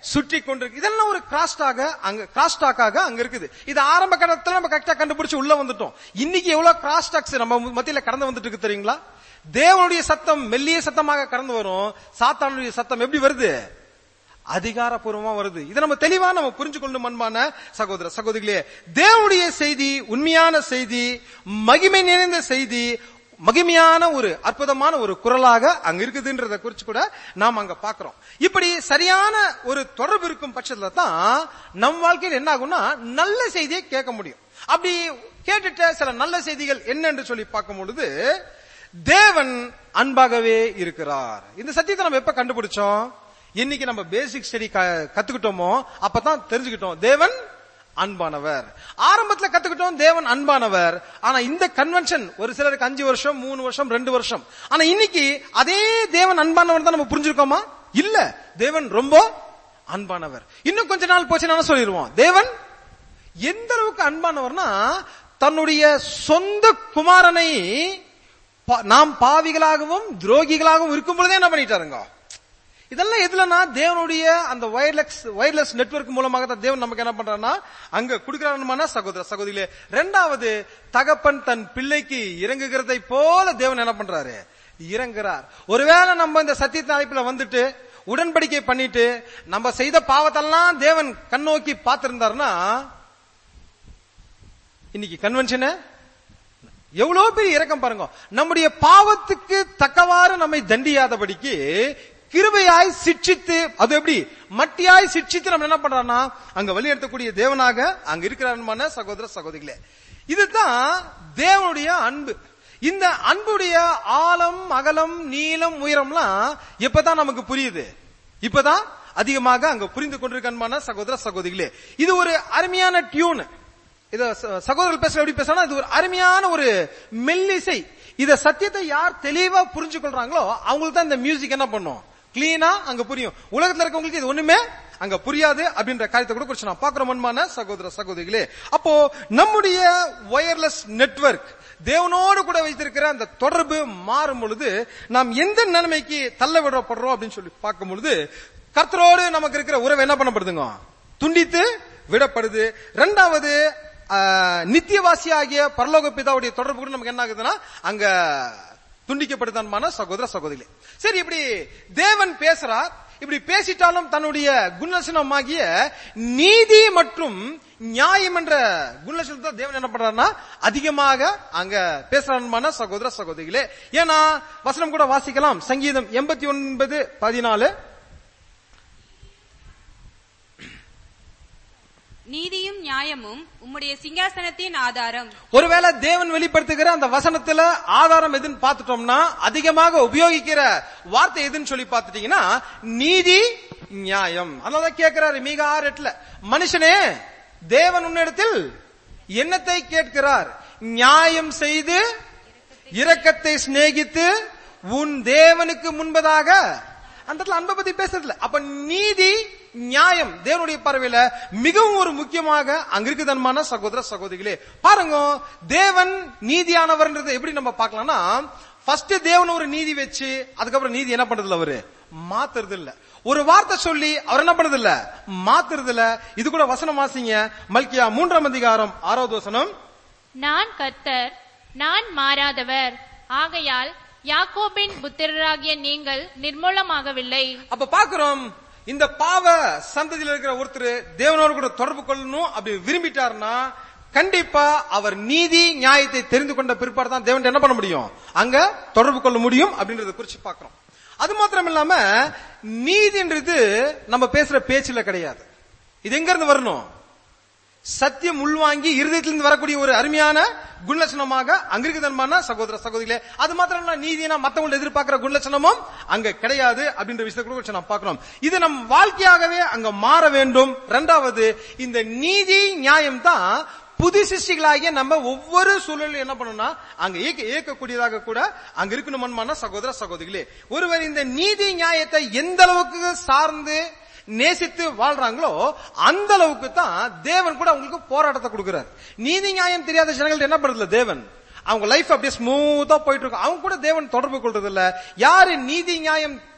சுற்றி கொண்டிருக்கு இதெல்லாம் ஒரு கிராஸ்டாக அங்க கிராஸ்டாக்காக அங்க இருக்குது இது ஆரம்ப கட்டத்துல நம்ம கரெக்டா கண்டுபிடிச்சு உள்ள வந்துட்டோம் இன்னைக்கு எவ்வளவு கிராஸ்டாக்ஸ் நம்ம மத்தியில கடந்து வந்துட்டு இருக்கு தெரியுங்களா தேவனுடைய சத்தம் மெல்லிய சத்தமாக கடந்து வரும் சாத்தானுடைய சத்தம் எப்படி வருது அதிகாரப்பூர்வமா வருது இதை நம்ம தெளிவா நம்ம புரிஞ்சு கொள்ளணும் அன்பான சகோதர சகோதரிகளே தேவனுடைய செய்தி உண்மையான செய்தி மகிமை நிறைந்த செய்தி மகிமையான ஒரு அற்புதமான ஒரு குரலாக அங்க இருக்குதுன்றத குறிச்சு கூட நாம் அங்க பாக்குறோம் இப்படி சரியான ஒரு தொடர்பு இருக்கும் பட்சத்துல தான் நம் வாழ்க்கையில் என்ன ஆகும்னா நல்ல செய்தியை கேட்க முடியும் அப்படி கேட்டுட்ட சில நல்ல செய்திகள் என்னன்னு சொல்லி பார்க்கும் பொழுது தேவன் அன்பாகவே இருக்கிறார் இந்த சத்தியத்தை நம்ம எப்ப கண்டுபிடிச்சோம் இன்னைக்கு நம்ம பேசிக் ஸ்டடி கத்துக்கிட்டோமோ அப்பதான் தெரிஞ்சுக்கிட்டோம் தேவன் அன்பானவர் ஆரம்பத்துல கத்துக்கிட்டோம் தேவன் அன்பானவர் ஆனா இந்த கன்வென்ஷன் ஒரு சிலருக்கு அஞ்சு வருஷம் மூணு வருஷம் ரெண்டு வருஷம் ஆனா இன்னைக்கு அதே தேவன் அன்பானவர் தான் நம்ம புரிஞ்சிருக்கோமா இல்ல தேவன் ரொம்ப அன்பானவர் இன்னும் கொஞ்ச நாள் போச்சுன்னா சொல்லிடுவோம் தேவன் எந்த அளவுக்கு அன்பானவர்னா தன்னுடைய சொந்த குமாரனை பா- நாம் பாவிகளாகவும் துரோகிகளாகவும் இருக்கும் பொழுதே என்ன பண்ணிட்டாருங்க இதெல்லாம் எதுலனா தேவனுடைய அந்த வயர்லெஸ் வயர்லெஸ் நெட்வொர்க் மூலமாக தான் தேவன் நமக்கு என்ன பண்றாருன்னா அங்க கொடுக்கிறாருமான சகோதர சகோதரிகளே ரெண்டாவது தகப்பன் தன் பிள்ளைக்கு இறங்குகிறதை போல தேவன் என்ன பண்றாரு இறங்குறார் ஒருவேளை நம்ம இந்த சத்தியத்தின் அழைப்புல வந்துட்டு உடன்படிக்கை பண்ணிட்டு நம்ம செய்த பாவத்தெல்லாம் தேவன் கண்ணோக்கி பார்த்திருந்தாருன்னா இன்னைக்கு கன்வென்ஷனு எவ்வளவு பெரிய இரக்கம் பாருங்க நம்முடைய பாவத்துக்கு தக்கவாறு நம்மை தண்டியாதபடிக்கு கிருபையாய் சிட்சித்து அது எப்படி மட்டியாய் சிட்சித்து நம்ம என்ன பண்றோம்னா அங்க வழிநடத்தக்கூடிய தேவனாக அங்க இருக்கிறாருமான சகோதர சகோதரிகளே இதுதான் தேவனுடைய அன்பு இந்த அன்புடைய ஆழம் அகலம் நீளம் உயரம்லாம் எப்பதான் நமக்கு புரியுது இப்பதான் அதிகமாக அங்க புரிந்து கொண்டிருக்கமான சகோதர சகோதரிகளே இது ஒரு அருமையான டியூன் இத ச- சகோதரர்கள் பேசுற எப்படி பேசுறா இது ஒரு அருமையான ஒரு மெல்லிசை இத சத்தியத்தை யார் தெளிவா புரிஞ்சு கொள்றாங்களோ அவங்களுக்கு தான் இந்த மியூசிக் என்ன பண்ணும் கிளீனா அங்க புரியும் உலகத்துல இருக்கவங்களுக்கு இது ஒண்ணுமே அங்க புரியாது அப்படின்ற காரியத்தை கூட குறிச்சு நான் பாக்குற மண்மான சகோதர சகோதரிகளே அப்போ நம்முடைய வயர்லெஸ் நெட்வொர்க் தேவனோடு கூட வைத்திருக்கிற அந்த தொடர்பு மாறும் பொழுது நாம் எந்த நிலைமைக்கு தள்ள விடப்படுறோம் அப்படின்னு சொல்லி பார்க்கும் பொழுது கர்த்தரோடு நமக்கு இருக்கிற உறவு என்ன பண்ணப்படுதுங்க துண்டித்து விடப்படுது ரெண்டாவது ஆஹ், நித்தியவாசி ஆகிய பரலோக பிதாவுடைய தொடர்பு கூட நமக்கு என்ன ஆகுதுன்னா அங்க துண்டிக்கப்படுதான்மான சகோதர சகோதரி சரி இப்படி தேவன் பேசுறார் இப்படி பேசிட்டாலும் தன்னுடைய குணலட்சணமாகிய நீதி மற்றும் நியாயம் என்ற குணலட்சணத்தை தேவன் என்ன பண்றாருன்னா அதிகமாக அங்க பேசுறான்மான சகோதர சகோதரிகளே ஏன்னா வசனம் கூட வாசிக்கலாம் சங்கீதம் எண்பத்தி ஒன்பது பதினாலு நீதியும் நியாயமும் உம்முடைய சிங்காசனத்தின் ஆதாரம் ஒருவேளை தேவன் வெளிப்படுத்துகிற அந்த வசனத்துல ஆதாரம் எதுன்னு பார்த்துட்டோம்னா அதிகமாக உபயோகிக்கிற வார்த்தை எதுன்னு சொல்லி பார்த்துட்டீங்கன்னா நீதி நியாயம் அதனாலதான் கேட்கிறாரு மீக ஆறு எட்டுல மனுஷனே தேவன் உன்னிடத்தில் என்னத்தை கேட்கிறார் நியாயம் செய்து இரக்கத்தை சிநேகித்து உன் தேவனுக்கு முன்பதாக அந்த இடத்துல அன்பை பத்தி பேசுறதுல அப்ப நீதி நியாயம் தேவனுடைய பார்வையில மிகவும் ஒரு முக்கியமாக அங்க இருக்குதன்மான சகோதர சகோதரிகளே பாருங்க தேவன் நீதியானவர்ன்றதை எப்படி நம்ம பார்க்கலாம்னா ஃபர்ஸ்ட் தேவன் ஒரு நீதி வச்சு அதுக்கப்புறம் நீதி என்ன பண்றது இல்ல அவரு மாத்துறது இல்ல ஒரு வார்த்தை சொல்லி அவர் என்ன பண்றது இல்ல மாத்துறது இல்ல இது கூட வசனம் வாசிங்க மல்கியா மூன்றாம் அதிகாரம் ஆறாவது வசனம் நான் கர்த்தர் நான் மாறாதவர் ஆகையால் யாக்கோபின் புத்திரராகிய நீங்கள் நிர்மூலமாகவில்லை அப்ப பாக்குறோம் இந்த பாவ சந்ததியில் இருக்கிற ஒருத்தர் தேவனோடு கூட தொடர்பு கொள்ளணும் அப்படி விரும்பிட்டாருன்னா கண்டிப்பா அவர் நீதி நியாயத்தை தெரிந்து கொண்ட பிற்பாடு தான் தேவன் என்ன பண்ண முடியும் அங்க தொடர்பு கொள்ள முடியும் அப்படின்றத குறிச்சு பாக்குறோம் அது மாத்திரம் இல்லாம நீதின்றது நம்ம பேசுற பேச்சுல கிடையாது இது எங்க இருந்து வரணும் சத்தியம் உள்வாங்கி இருதயத்திலிருந்து வரக்கூடிய ஒரு அருமையான குணலட்சணமாக அங்க இருக்குதன்மான சகோதர சகோதரிகளே அது மாத்திரம் இல்ல நீதினா மத்தவங்க எதிர்பார்க்கிற குணலட்சணமும் அங்க கிடையாது அப்படின்ற விஷயத்தை கூட கொஞ்சம் நாம் பார்க்கிறோம் இது நம் வாழ்க்கையாகவே அங்க மாற வேண்டும் இரண்டாவது இந்த நீதி நியாயம் தான் புது சிருஷ்டிகளாகிய நம்ம ஒவ்வொரு சூழலும் என்ன பண்ணணும்னா அங்க ஏக்க ஏற்கக்கூடியதாக கூட அங்க இருக்கணுமான சகோதர சகோதரிகளே ஒருவர் இந்த நீதி நியாயத்தை எந்த அளவுக்கு சார்ந்து நேசித்து வாழ்றாங்களோ அந்த அளவுக்கு தான் தேவன் கூட அவங்களுக்கு போராட்டத்தை கொடுக்கிறார் நீதி நியாயம் தெரியாத ஜனங்கள்ட்ட என்ன பண்றதுல தேவன் அவங்க லைஃப் அப்படியே ஸ்மூத்தா போயிட்டு இருக்கும் அவங்க கூட தேவன் தொடர்பு கொள்றது இல்ல யாரு நீதி நியாயம்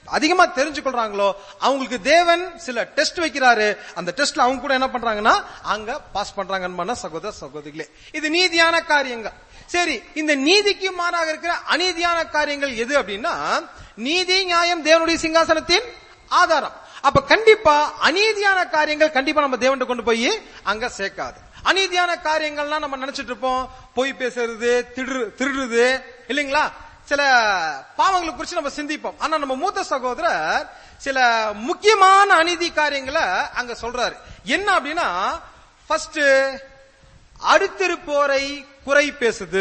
அதிகமா தெரிஞ்சு கொள்றாங்களோ அவங்களுக்கு தேவன் சில டெஸ்ட் வைக்கிறாரு அந்த டெஸ்ட்ல அவங்க கூட என்ன பண்றாங்கன்னா அங்க பாஸ் பண்றாங்கன்னு சகோதர சகோதரிகளே இது நீதியான காரியங்கள் சரி இந்த நீதிக்கு மாறாக இருக்கிற அநீதியான காரியங்கள் எது அப்படின்னா நீதி நியாயம் தேவனுடைய சிங்காசனத்தின் ஆதாரம் அப்ப கண்டிப்பா அநீதியான காரியங்கள் கண்டிப்பா நம்ம தேவன்கிட்ட கொண்டு போய் அங்க சேர்க்காது அநீதியான காரியங்கள்லாம் நம்ம நினைச்சிட்டு இருப்போம் பொய் பேசுறது திடு திருடுறது இல்லைங்களா சில பாவங்களை குறித்து நம்ம சிந்திப்போம் ஆனா நம்ம மூத்த சகோதரர் சில முக்கியமான அநீதி காரியங்களை அங்க சொல்றாரு என்ன அப்படின்னா ஃபர்ஸ்ட் அடுத்திருப்போரை குறை பேசுது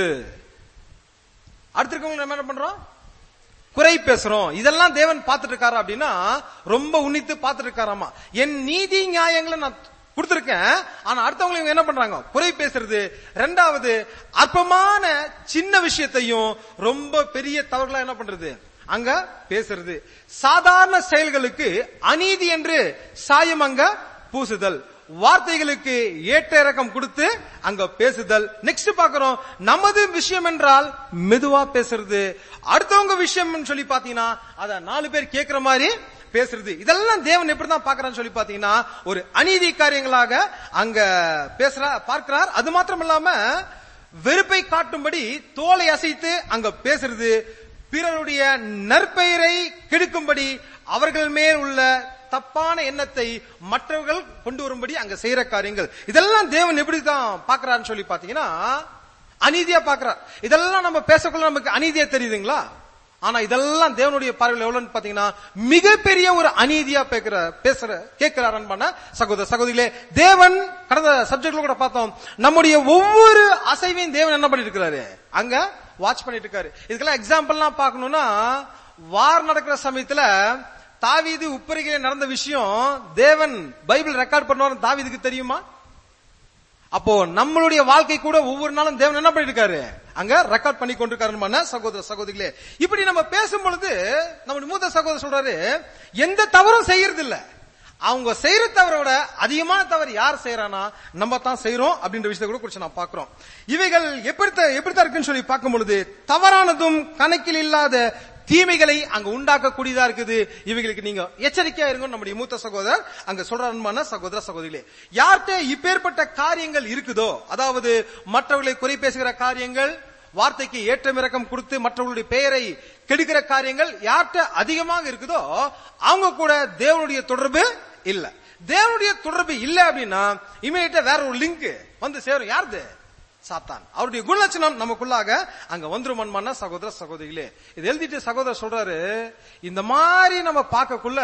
அடுத்திருக்கவங்க நம்ம என்ன பண்றோம் குறை பேசுறோம் இதெல்லாம் தேவன் பார்த்துட்டு இருக்காரா அப்படின்னா ரொம்ப உன்னித்து பார்த்துட்டு இருக்காராமா என் நீதி நியாயங்களை நான் கொடுத்திருக்கேன் ஆனா அடுத்தவங்க இவங்க என்ன பண்றாங்க குறை பேசுறது ரெண்டாவது அற்பமான சின்ன விஷயத்தையும் ரொம்ப பெரிய தவறுகளா என்ன பண்றது அங்க பேசுறது சாதாரண செயல்களுக்கு அநீதி என்று சாயம் அங்க பூசுதல் வார்த்தைகளுக்கு ஏற்ற இறக்கம் கொடுத்து அங்க பேசுதல் நெக்ஸ்ட் பாக்குறோம் நமது விஷயம் என்றால் மெதுவா பேசுறது அடுத்தவங்க விஷயம் சொல்லி பாத்தீங்கன்னா அத நாலு பேர் கேட்கிற மாதிரி பேசுறது இதெல்லாம் தேவன் எப்படிதான் பாக்குறான்னு சொல்லி பாத்தீங்கன்னா ஒரு அநீதி காரியங்களாக அங்க பேசுற பார்க்கிறார் அது மாத்திரம் இல்லாம வெறுப்பை காட்டும்படி தோலை அசைத்து அங்க பேசுறது பிறருடைய நற்பெயரை கெடுக்கும்படி அவர்கள் மேல் உள்ள தப்பான எண்ணத்தை மற்றவர்கள் கொண்டு வரும்படி அங்க செய்யற காரியங்கள் இதெல்லாம் தேவன் எப்படி தான் பாக்குறாருன்னு சொல்லி பாத்தீங்கன்னா அநீதியா பாக்குறார் இதெல்லாம் நம்ம பேசக்குள்ள நமக்கு அநீதியா தெரியுதுங்களா ஆனா இதெல்லாம் தேவனுடைய பார்வையில் எவ்வளவுன்னு பாத்தீங்கன்னா மிகப்பெரிய ஒரு அநீதியா பேக்கிற பேசுற கேட்கிறார் அன்பான சகோதர சகோதரிகளே தேவன் கடந்த சப்ஜெக்ட்ல கூட பார்த்தோம் நம்முடைய ஒவ்வொரு அசைவையும் தேவன் என்ன பண்ணிட்டு இருக்கிறாரு அங்க வாட்ச் பண்ணிட்டு இருக்காரு இதுக்கெல்லாம் எக்ஸாம்பிள்லாம் பார்க்கணும்னா வார் நடக்கிற சமயத்துல தாவீது உப்பரிகையில நடந்த விஷயம் தேவன் பைபிள் ரெக்கார்ட் பண்ணுவார் தாவீதுக்கு தெரியுமா அப்போ நம்மளுடைய வாழ்க்கை கூட ஒவ்வொரு நாளும் தேவன் என்ன பண்ணிருக்காரு அங்க ரெக்கார்ட் பண்ணி கொண்டிருக்காரு சகோதர சகோதரிகளே இப்படி நம்ம பேசும் பொழுது நம்முடைய மூத்த சகோதரர் சொல்றாரு எந்த தவறும் செய்யறது இல்ல அவங்க செய்யற தவறை விட அதிகமான தவறு யார் செய்யறானா நம்ம தான் செய்யறோம் அப்படின்ற விஷயத்தை கூட குறிச்சு நான் பாக்குறோம் இவைகள் எப்படித்தான் எப்படித்தான் இருக்குன்னு சொல்லி பார்க்கும் பொழுது தவறானதும் கணக்கில் இல்லாத தீமைகளை அங்க உண்டாக்கக்கூடியதா இருக்குது இவைகளுக்கு நீங்க எச்சரிக்கையா இருங்க நம்முடைய மூத்த சகோதரர் அங்க சொல்றாருமான சகோதர சகோதரிகளே யார்கிட்ட இப்பேற்பட்ட காரியங்கள் இருக்குதோ அதாவது மற்றவர்களை குறை பேசுகிற காரியங்கள் வார்த்தைக்கு ஏற்றம் இறக்கம் கொடுத்து மற்றவர்களுடைய பெயரை கெடுக்கிற காரியங்கள் யார்கிட்ட அதிகமாக இருக்குதோ அவங்க கூட தேவனுடைய தொடர்பு இல்ல தேவனுடைய தொடர்பு இல்ல அப்படின்னா இமீடியட்டா வேற ஒரு லிங்க் வந்து சேரும் யாருது சாத்தான் அவருடைய குணலட்சணம் நமக்குள்ளாக அங்க வந்துருமன்மான சகோதர சகோதரிகளே இது எழுதிட்டு சகோதரர் சொல்றாரு இந்த மாதிரி நம்ம பார்க்கக்குள்ள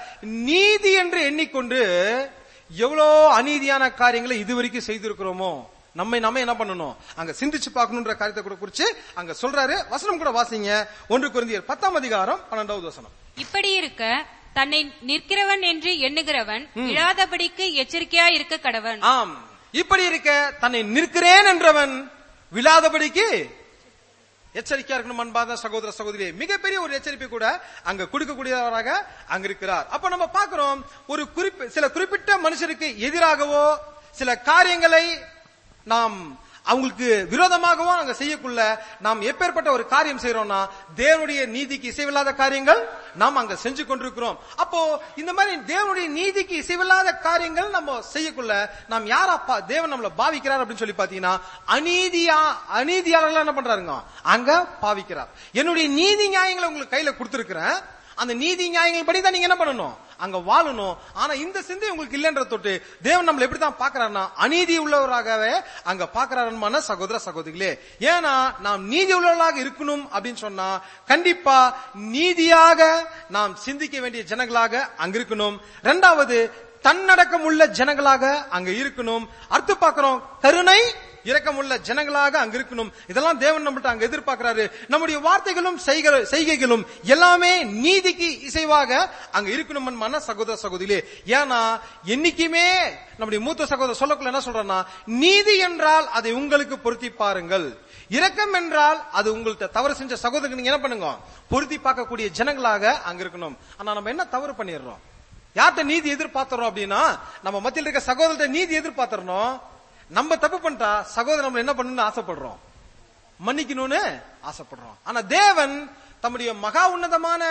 நீதி என்று எண்ணிக்கொண்டு எவ்வளோ அநீதியான காரியங்களை இதுவரைக்கும் செய்திருக்கிறோமோ நம்மை நம்ம என்ன பண்ணணும் அங்க சிந்திச்சு பார்க்கணுன்ற காரியத்தை கூட குறிச்சு அங்க சொல்றாரு வசனம் கூட வாசிங்க ஒன்று குருந்தியர் பத்தாம் அதிகாரம் பன்னெண்டாவது வசனம் இப்படி இருக்க தன்னை நிற்கிறவன் என்று எண்ணுகிறவன் விழாதபடிக்கு எச்சரிக்கையா இருக்க கடவன் ஆம் இப்படி இருக்க தன்னை நிற்கிறேன் என்றவன் விழாதபடிக்கு எச்சரிக்கையா இருக்கணும் அன்பாத சகோதர சகோதரி மிகப்பெரிய ஒரு எச்சரிப்பை கூட அங்க கொடுக்கக்கூடியவராக அங்க இருக்கிறார் அப்ப நம்ம பார்க்கிறோம் ஒரு குறிப்பு சில குறிப்பிட்ட மனுஷருக்கு எதிராகவோ சில காரியங்களை நாம் அவங்களுக்கு விரோதமாகவோ அங்க செய்யக்குள்ள நாம் எப்பேற்பட்ட ஒரு காரியம் செய்யறோம்னா தேவனுடைய நீதிக்கு இசைவில்லாத காரியங்கள் நாம் அங்க செஞ்சு கொண்டிருக்கிறோம் அப்போ இந்த மாதிரி தேவனுடைய நீதிக்கு இசைவில்லாத காரியங்கள் நம்ம செய்யக்குள்ள நாம் யாரா பா- தேவன் நம்மள பாவிக்கிறார் அப்படின்னு சொல்லி பாத்தீங்கன்னா அநீதியா அநீதியாளர்கள் என்ன பண்றாருங்க அங்க பாவிக்கிறார் என்னுடைய நீதி நியாயங்களை உங்களுக்கு கையில கொடுத்திருக்கிறேன் அந்த நீதி நியாயங்கள் படி தான் நீங்க என்ன பண்ணணும் அங்க வாழணும் ஆனா இந்த சிந்தை உங்களுக்கு இல்லைன்ற தொட்டு தேவன் நம்மள எப்படி தான் பாக்குறாருன்னா அநீதி உள்ளவராகவே அங்க பாக்குறாருமான சகோதர சகோதரிகளே ஏன்னா நாம் நீதி உள்ளவர்களாக இருக்கணும் அப்படின்னு சொன்னா கண்டிப்பா நீதியாக நாம் சிந்திக்க வேண்டிய ஜனங்களாக அங்க இருக்கணும் ரெண்டாவது தன்னடக்கம் உள்ள ஜனங்களாக அங்க இருக்கணும் அடுத்து பார்க்கிறோம் கருணை இரக்கமுள்ள ஜனங்களாக அங்க இருக்கணும் இதெல்லாம் தேவன் நம்மள்ட்ட அங்க எதிர்பார்க்கிறாரு நம்முடைய வார்த்தைகளும் செய்க- செய்கைகளும் எல்லாமே நீதிக்கு இசைவாக அங்க இருக்கணும் மன சகோதர சகோதரிலே ஏன்னா என்னைக்குமே நம்முடைய மூத்த சகோதரர் சொல்லக்குள்ள என்ன சொல்றேன்னா நீதி என்றால் அதை உங்களுக்கு பொருத்தி பாருங்கள் இரக்கம் என்றால் அது உங்கள்ட்ட தவறு செஞ்ச சகோதரருக்கு நீங்க என்ன பண்ணுங்க பொருத்தி பார்க்கக்கூடிய ஜனங்களாக அங்க இருக்கணும் ஆனா நம்ம என்ன தவறு பண்ணிடுறோம் யார்கிட்ட நீதி எதிர்பார்த்தறோம் அப்படின்னா நம்ம மத்தியில் இருக்க சகோதரர்கிட்ட நீதி எதிர்பார்த்தறோம் நம்ம தப்பு பண்ணிட்டா சகோதரர் நம்ம என்ன பண்ணணும்னு ஆசைப்படுறோம் மன்னிக்கணும்னு ஆசைப்படுறோம் ஆனா தேவன் தம்முடைய மகா உன்னதமான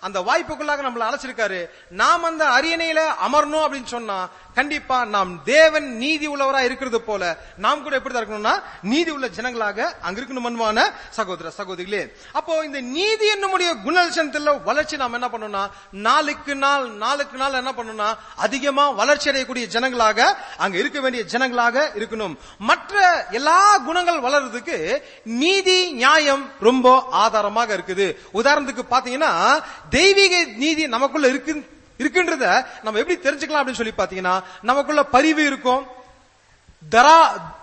அந்த வாய்ப்புக்குள்ளாக நம்மள அழைச்சிருக்காரு நாம் அந்த அரியணையில அமரணும் அப்படின்னு சொன்னா கண்டிப்பா நாம் தேவன் நீதி உள்ளவரா இருக்கிறது போல நாம் கூட எப்படி இருக்கணும்னா நீதி உள்ள ஜனங்களாக அங்க இருக்கணும் அன்பான சகோதர சகோதரிகளே அப்போ இந்த நீதி என்னுடைய குணலட்சணத்துல வளர்ச்சி நாம் என்ன பண்ணணும்னா நாளுக்கு நாள் நாளுக்கு நாள் என்ன பண்ணணும்னா அதிகமா வளர்ச்சி அடையக்கூடிய ஜனங்களாக அங்க இருக்க வேண்டிய ஜனங்களாக இருக்கணும் மற்ற எல்லா குணங்கள் வளர்றதுக்கு நீதி நியாயம் ரொம்ப ஆதாரமாக இருக்குது உதாரணத்துக்கு பாத்தீங்கன்னா தெய்வீக நீதி நமக்குள்ள இருக்கு இருக்குன்றத நம்ம எப்படி தெரிஞ்சுக்கலாம் அப்படின்னு சொல்லி பாத்தீங்கன்னா நமக்குள்ள பரிவு இருக்கும் தரா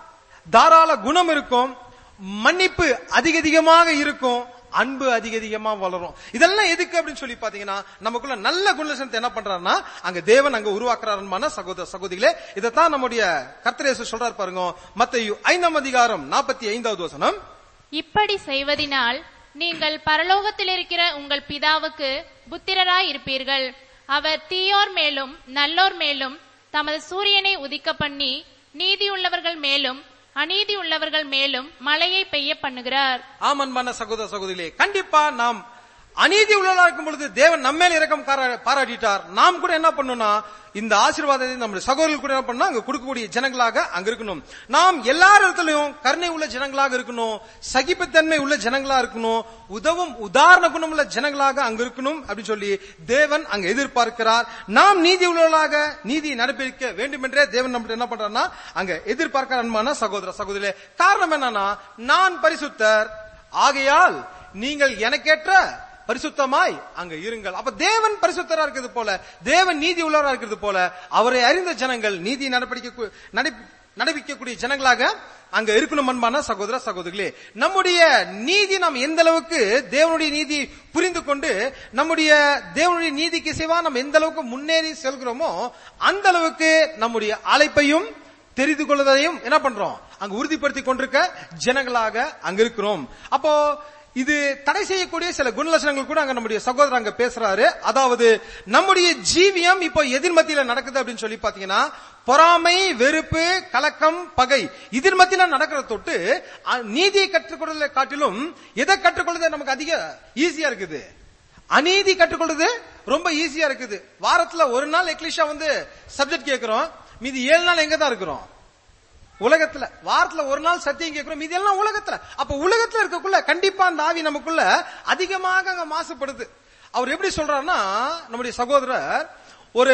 தாராள குணம் இருக்கும் மன்னிப்பு அதிக அதிகமாக இருக்கும் அன்பு அதிக அதிகமா வளரும் இதெல்லாம் எதுக்கு அப்படின்னு சொல்லி பாத்தீங்கன்னா நமக்குள்ள நல்ல குணலட்சணத்தை என்ன பண்றாருன்னா அங்க தேவன் அங்க உருவாக்குறாருமான சகோதர சகோதரிகளே இதைத்தான் நம்முடைய கர்த்தரேசு சொல்றாரு பாருங்க மத்தையு ஐந்தாம் அதிகாரம் நாற்பத்தி ஐந்தாவது வசனம் இப்படி செய்வதினால் நீங்கள் பரலோகத்தில் இருக்கிற உங்கள் பிதாவுக்கு புத்திரராய் இருப்பீர்கள் அவர் தீயோர் மேலும் நல்லோர் மேலும் தமது சூரியனை உதிக்க பண்ணி நீதியுள்ளவர்கள் மேலும் அநீதி உள்ளவர்கள் மேலும் மழையை பெய்ய பண்ணுகிறார் ஆமன்பான சகோதர சகோதரிகளே கண்டிப்பா நாம் அநீதி உள்ளவர்களா இருக்கும் பொழுது தேவன் நம்மேல் இரக்கம் கார- பாராட்டிட்டார் நாம் கூட என்ன பண்ணணும்னா இந்த ஆசீர்வாதத்தை நம்முடைய சகோதரர்கள் கூட என்ன பண்ணணும் அங்க கொடுக்கக்கூடிய ஜனங்களாக அங்க இருக்கணும் நாம் எல்லா இடத்துலயும் கருணை உள்ள ஜனங்களாக இருக்கணும் சகிப்புத்தன்மை உள்ள ஜனங்களா இருக்கணும் உதவும் உதாரண குணம் உள்ள ஜனங்களாக அங்க இருக்கணும் அப்படின்னு சொல்லி தேவன் அங்க எதிர்பார்க்கிறார் நாம் நீதி உள்ளவர்களாக நீதி நடப்பிக்க வேண்டும் என்றே தேவன் நம்மகிட்ட என்ன பண்றாருன்னா அங்க எதிர்பார்க்கிற அன்பான சகோதர சகோதரிகளே காரணம் என்னன்னா நான் பரிசுத்தர் ஆகையால் நீங்கள் எனக்கேற்ற பரிசுத்தமாய் அங்க இருங்கள் அப்ப தேவன் பரிசுத்தரா இருக்கிறது போல தேவன் நீதி உள்ளவரா இருக்கிறது போல அவரை அறிந்த ஜனங்கள் நீதி நடப்பிடிக்க நடப்பிக்கக்கூடிய ஜனங்களாக அங்க இருக்கணும் அன்பான சகோதர சகோதரிகளே நம்முடைய நீதி நாம் எந்த அளவுக்கு தேவனுடைய நீதி புரிந்து கொண்டு நம்முடைய தேவனுடைய நீதிக்கு இசைவா நம்ம எந்த அளவுக்கு முன்னேறி செல்கிறோமோ அந்த அளவுக்கு நம்முடைய அழைப்பையும் தெரிந்து கொள்வதையும் என்ன பண்றோம் அங்க உறுதிப்படுத்தி கொண்டிருக்க ஜனங்களாக அங்க இருக்கிறோம் அப்போ இது தடை செய்யக்கூடிய சில குணலட்சணங்கள் கூட அங்க நம்முடைய சகோதரர் அங்க பேசுறாரு அதாவது நம்முடைய ஜீவியம் இப்போ எதிர்மத்தியில நடக்குது அப்படின்னு சொல்லி பாத்தீங்கன்னா பொறாமை வெறுப்பு கலக்கம் பகை எதிர்மத்தியில நடக்கிற தொட்டு அ- நீதியை கற்றுக்கொள்வதை காட்டிலும் எதை கற்றுக்கொள்வது நமக்கு அதிக ஈஸியா இருக்குது அநீதி கற்றுக்கொள்றது ரொம்ப ஈஸியா இருக்குது வாரத்துல ஒரு நாள் எக்லிஷா வந்து சப்ஜெக்ட் கேட்கிறோம் மீதி ஏழு நாள் எங்க தான் இருக்கிறோம் உலகத்துல வாரத்துல ஒரு நாள் சத்தியம் கேட்கிறோம் மீதி எல்லாம் உலகத்துல அப்ப உலகத்துல இருக்கக்குள்ள கண்டிப்பா அந்த ஆவி நமக்குள்ள அதிகமாக அங்க மாசுபடுது அவர் எப்படி சொல்றாருன்னா நம்முடைய சகோதரர் ஒரு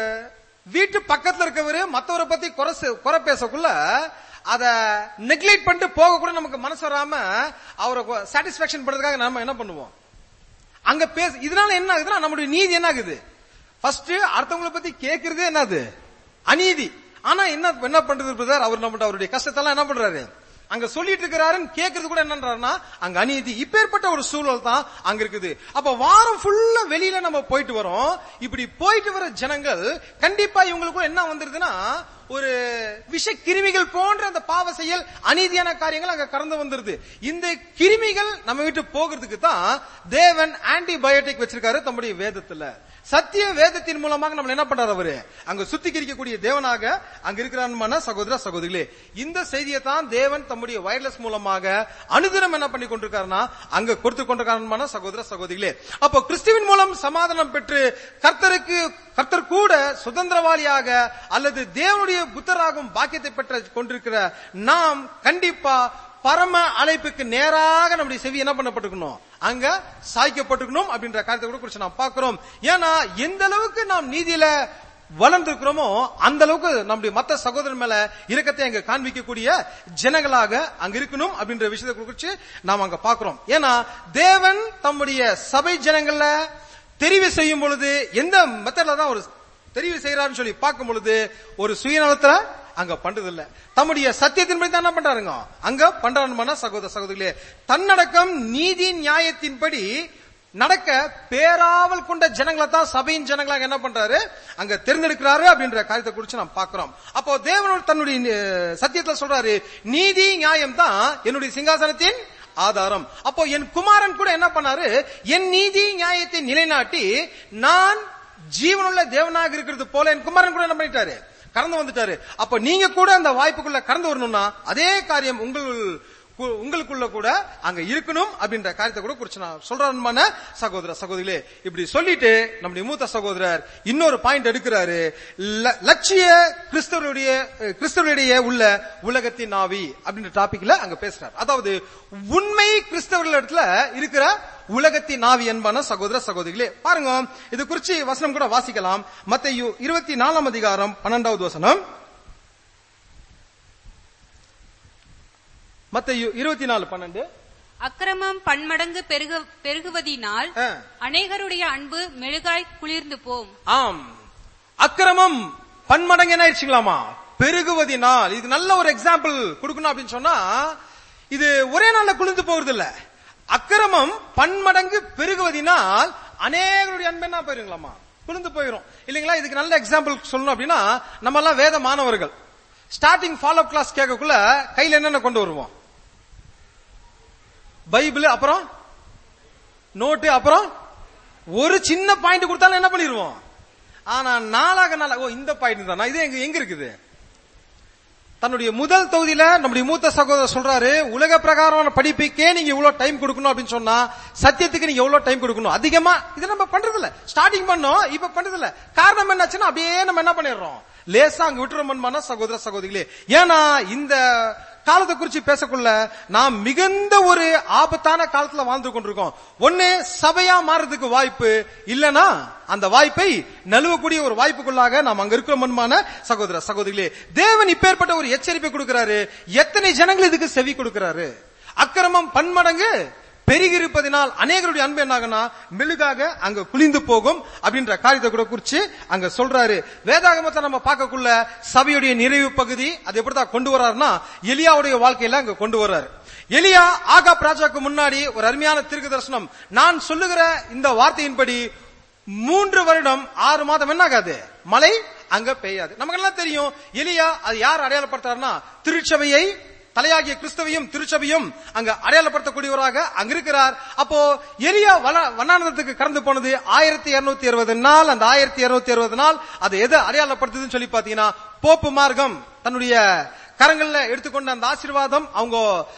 வீட்டு பக்கத்துல இருக்கவரு மத்தவரை பத்தி குறை செ- குறை பேசக்குள்ள அத நெக்லெக்ட் பண்ணிட்டு போக கூட நமக்கு மனசு வராம அவரை சாட்டிஸ்பாக்சன் பண்றதுக்காக நம்ம என்ன பண்ணுவோம் அங்க பேச இதனால என்ன ஆகுதுன்னா நம்முடைய நீதி என்ன ஆகுது ஃபர்ஸ்ட் அடுத்தவங்களை பத்தி கேக்குறதே என்னது அநீதி ஆனா என்ன என்ன பண்றது பிரதர் அவர் நம்ம அவருடைய கஷ்டத்தெல்லாம் என்ன பண்றாரு அங்க சொல்லிட்டு இருக்கிறாருன்னு கேக்குறது கூட என்னன்றாருன்னா அங்க அநீதி இப்பேற்பட்ட ஒரு சூழல் தான் அங்க இருக்குது அப்ப வாரம் ஃபுல்லா வெளியில நம்ம போயிட்டு வரோம் இப்படி போயிட்டு வர ஜனங்கள் கண்டிப்பா இவங்களுக்கும் என்ன வந்துருதுன்னா ஒரு விஷ கிருமிகள் போன்ற அந்த பாவ செயல் அநீதியான காரியங்கள் அங்க கடந்து வந்துருது இந்த கிருமிகள் நம்ம விட்டு போகிறதுக்கு தான் தேவன் ஆன்டிபயோட்டிக் வச்சிருக்காரு தம்முடைய வேதத்துல சத்திய வேதத்தின் மூலமாக நம்ம என்ன பண்றாரு அவரு அங்க சுத்திகரிக்கக்கூடிய தேவனாக அங்க இருக்கிறான் சகோதர சகோதரிகளே இந்த செய்தியை தான் தேவன் தம்முடைய வயர்லெஸ் மூலமாக அனுதினம் என்ன பண்ணி கொண்டிருக்காருன்னா அங்க கொடுத்து கொண்டிருக்காருமான சகோதர சகோதரிகளே அப்போ கிறிஸ்துவின் மூலம் சமாதானம் பெற்று கர்த்தருக்கு கர்த்தர் கூட சுதந்திரவாளியாக அல்லது தேவனுடைய புத்தராகும் பாக்கியத்தை பெற்ற கொண்டிருக்கிற நாம் கண்டிப்பா பரம அழைப்புக்கு நேராக நம்முடைய செவி என்ன பண்ணப்பட்டிருக்கணும் அங்க சாய்க்கப்பட்டிருக்கணும் அப்படின்ற காரியத்தை கூட குறிச்சு நாம் பார்க்கிறோம் ஏன்னா எந்த அளவுக்கு நாம் நீதியில வளர்ந்திருக்கிறோமோ அந்த அளவுக்கு நம்முடைய மத்த சகோதரன் மேல இரக்கத்தை அங்க காண்பிக்கக்கூடிய ஜனங்களாக அங்க இருக்கணும் அப்படின்ற விஷயத்தை குறிச்சு நாம் அங்க பார்க்கிறோம் ஏன்னா தேவன் தம்முடைய சபை ஜனங்கள்ல தெரிவு செய்யும் பொழுது எந்த மெத்தட்ல தான் ஒரு தெரிவு செய்யறாருன்னு சொல்லி பார்க்கும் பொழுது ஒரு சுயநலத்துல அங்க பண்றது இல்ல தம்முடைய சத்தியத்தின்படி தான் என்ன பண்றாருங்க அங்க பண்றாருமான சகோதர சகோதரிகளே தன்னடக்கம் நீதி நியாயத்தின்படி நடக்க பேராவல் கொண்ட ஜனங்களை தான் சபையின் ஜனங்களாக என்ன பண்றாரு அங்க தேர்ந்தெடுக்கிறாரு அப்படின்ற காரியத்தை குறிச்சு நாம் பார்க்கிறோம் அப்போ தேவனோட தன்னுடைய அஹ், சத்தியத்துல சொல்றாரு நீதி நியாயம் தான் என்னுடைய சிங்காசனத்தின் ஆதாரம் அப்போ என் குமாரன் கூட என்ன பண்ணாரு என் நீதி நியாயத்தை நிலைநாட்டி நான் ஜீவனுள்ள தேவனாக இருக்கிறது போல என் குமாரன் கூட என்ன பண்ணிட்டாரு கடந்து வந்துட்டாரு அப்ப நீங்க கூட அந்த வாய்ப்புக்குள்ள கடந்து வரணும்னா அதே காரியம் உங்கள் கு- உங்களுக்குள்ள கூட அங்க இருக்கணும் அப்படின்ற காரியத்தை கூட குறிச்சு நான் சொல்றேன் சகோதர சகோதரிகளே இப்படி சொல்லிட்டு நம்முடைய மூத்த சகோதரர் இன்னொரு பாயிண்ட் எடுக்கிறாரு ல- லட்சிய கிறிஸ்தவருடைய அஹ், கிறிஸ்தவருடைய உள்ள உலகத்தின் ஆவி அப்படின்ற டாபிக்ல அங்க பேசுறார் அதாவது உண்மை கிறிஸ்தவர்கள் இடத்துல இருக்கிற உலகத்தின் ஆவி என்பான சகோதர சகோதரிகளே பாருங்க இது குறிச்சு வசனம் கூட வாசிக்கலாம் மத்தேயு இருபத்தி நாலாம் அதிகாரம் பன்னெண்டாவது வசனம் மத்தேயு இருபத்தி நாலு பன்னெண்டு அக்கிரமம் பன்மடங்கு பெருகு பெருகுவதினால் ஆ. அநேகருடைய அன்பு மெழுகாய் குளிர்ந்து போம் ஆம் அக்கிரமம் பன்மடங்கு என்ன ஆயிடுச்சுங்களாமா பெருகுவதினால் இது நல்ல ஒரு எக்ஸாம்பிள் கொடுக்கணும் அப்படின்னு சொன்னா இது ஒரே நாள்ல குளிர்ந்து போகிறது இல்ல அக்கிரமம் பன்மடங்கு பெருகுவதினால் அநேகருடைய அன்பு என்ன போயிருங்களாமா குளிர்ந்து போயிரும் இல்லைங்களா இதுக்கு நல்ல எக்ஸாம்பிள் சொல்லணும் அப்படின்னா நம்ம எல்லாம் வேத மாணவர்கள் ஸ்டார்டிங் ஃபாலோ கிளாஸ் கேட்கக்குள்ள கையில என்னென்ன கொண்டு வருவோம் பைபிள் அப்புறம் நோட்டு அப்புறம் ஒரு சின்ன பாயிண்ட் கொடுத்தாலும் என்ன பண்ணிடுவோம் ஆனா நாளாக நாளாக ஓ இந்த பாயிண்ட் தானா இது எங்க எங்க இருக்குது தன்னுடைய முதல் தொகுதியில நம்முடைய மூத்த சகோதரர் சொல்றாரு உலக பிரகாரமான படிப்புக்கே நீங்க இவ்வளவு டைம் கொடுக்கணும் அப்படின்னு சொன்னா சத்தியத்துக்கு நீங்க எவ்வளவு டைம் கொடுக்கணும் அதிகமா இது நம்ம பண்றது இல்ல ஸ்டார்டிங் பண்ணோம் இப்ப பண்றது இல்ல காரணம் என்னாச்சுன்னா அப்படியே நம்ம என்ன பண்ணிடுறோம் லேசா அங்க விட்டுறோம்னா சகோதர சகோதரிகளே ஏன்னா இந்த காலத்தை குறிச்சு பேசக்குள்ள நாம் மிகுந்த ஒரு ஆபத்தான காலத்துல வாழ்ந்து கொண்டிருக்கோம் ஒண்ணு சபையா மாறதுக்கு வாய்ப்பு இல்லனா அந்த வாய்ப்பை நழுவக்கூடிய ஒரு வாய்ப்புக்குள்ளாக நாம் அங்க இருக்கிறோம்மான சகோதர சகோதரிகளே தேவன் இப்பேற்பட்ட ஒரு எச்சரிப்பை கொடுக்கிறாரு எத்தனை ஜனங்கள் இதுக்கு செவி கொடுக்கிறாரு அக்கிரமம் பன்மடங்கு பெருகிருப்பதினால் அநேகருடைய அன்பு என்னாகனா மெழுகாக அங்க குளிந்து போகும் அப்படின்ற காரியத்தை கூட குறிச்சு அங்க சொல்றாரு வேதாகமத்தை நம்ம பார்க்கக்குள்ள சபையுடைய நிறைவு பகுதி அது எப்படிதான் கொண்டு வர்றாருன்னா எலியாவுடைய வாழ்க்கையில அங்க கொண்டு வர்றாரு எலியா ஆகாப் ராஜாக்கு முன்னாடி ஒரு அருமையான தீர்க்க தரிசனம் நான் சொல்லுகிற இந்த வார்த்தையின்படி மூன்று வருடம் ஆறு மாதம் என்ன ஆகாது மழை அங்க பெய்யாது நமக்கெல்லாம் தெரியும் எலியா அது யார் அடையாளப்படுத்தாருன்னா திருச்சபையை தலையாகிய கிறிஸ்தவையும் திருச்சபையும் அங்க அடையாளப்படுத்தக்கூடியவராக அங்க இருக்கிறார் அப்போ எலியா வன- வனாந்தரத்துக்கு கடந்து போனது ஆயிரத்தி இருநூத்தி அறுபது நாள் அந்த ஆயிரத்தி இருநூத்தி அறுபது நாள் அது எதை அடையாளப்படுத்துதுன்னு சொல்லி பாத்தீங்கன்னா போப்பு மார்க்கம் தன்னுடைய கரங்கள்ல எடுத்துக்கொண்ட அந்த ஆசீர்வாதம் அவங்க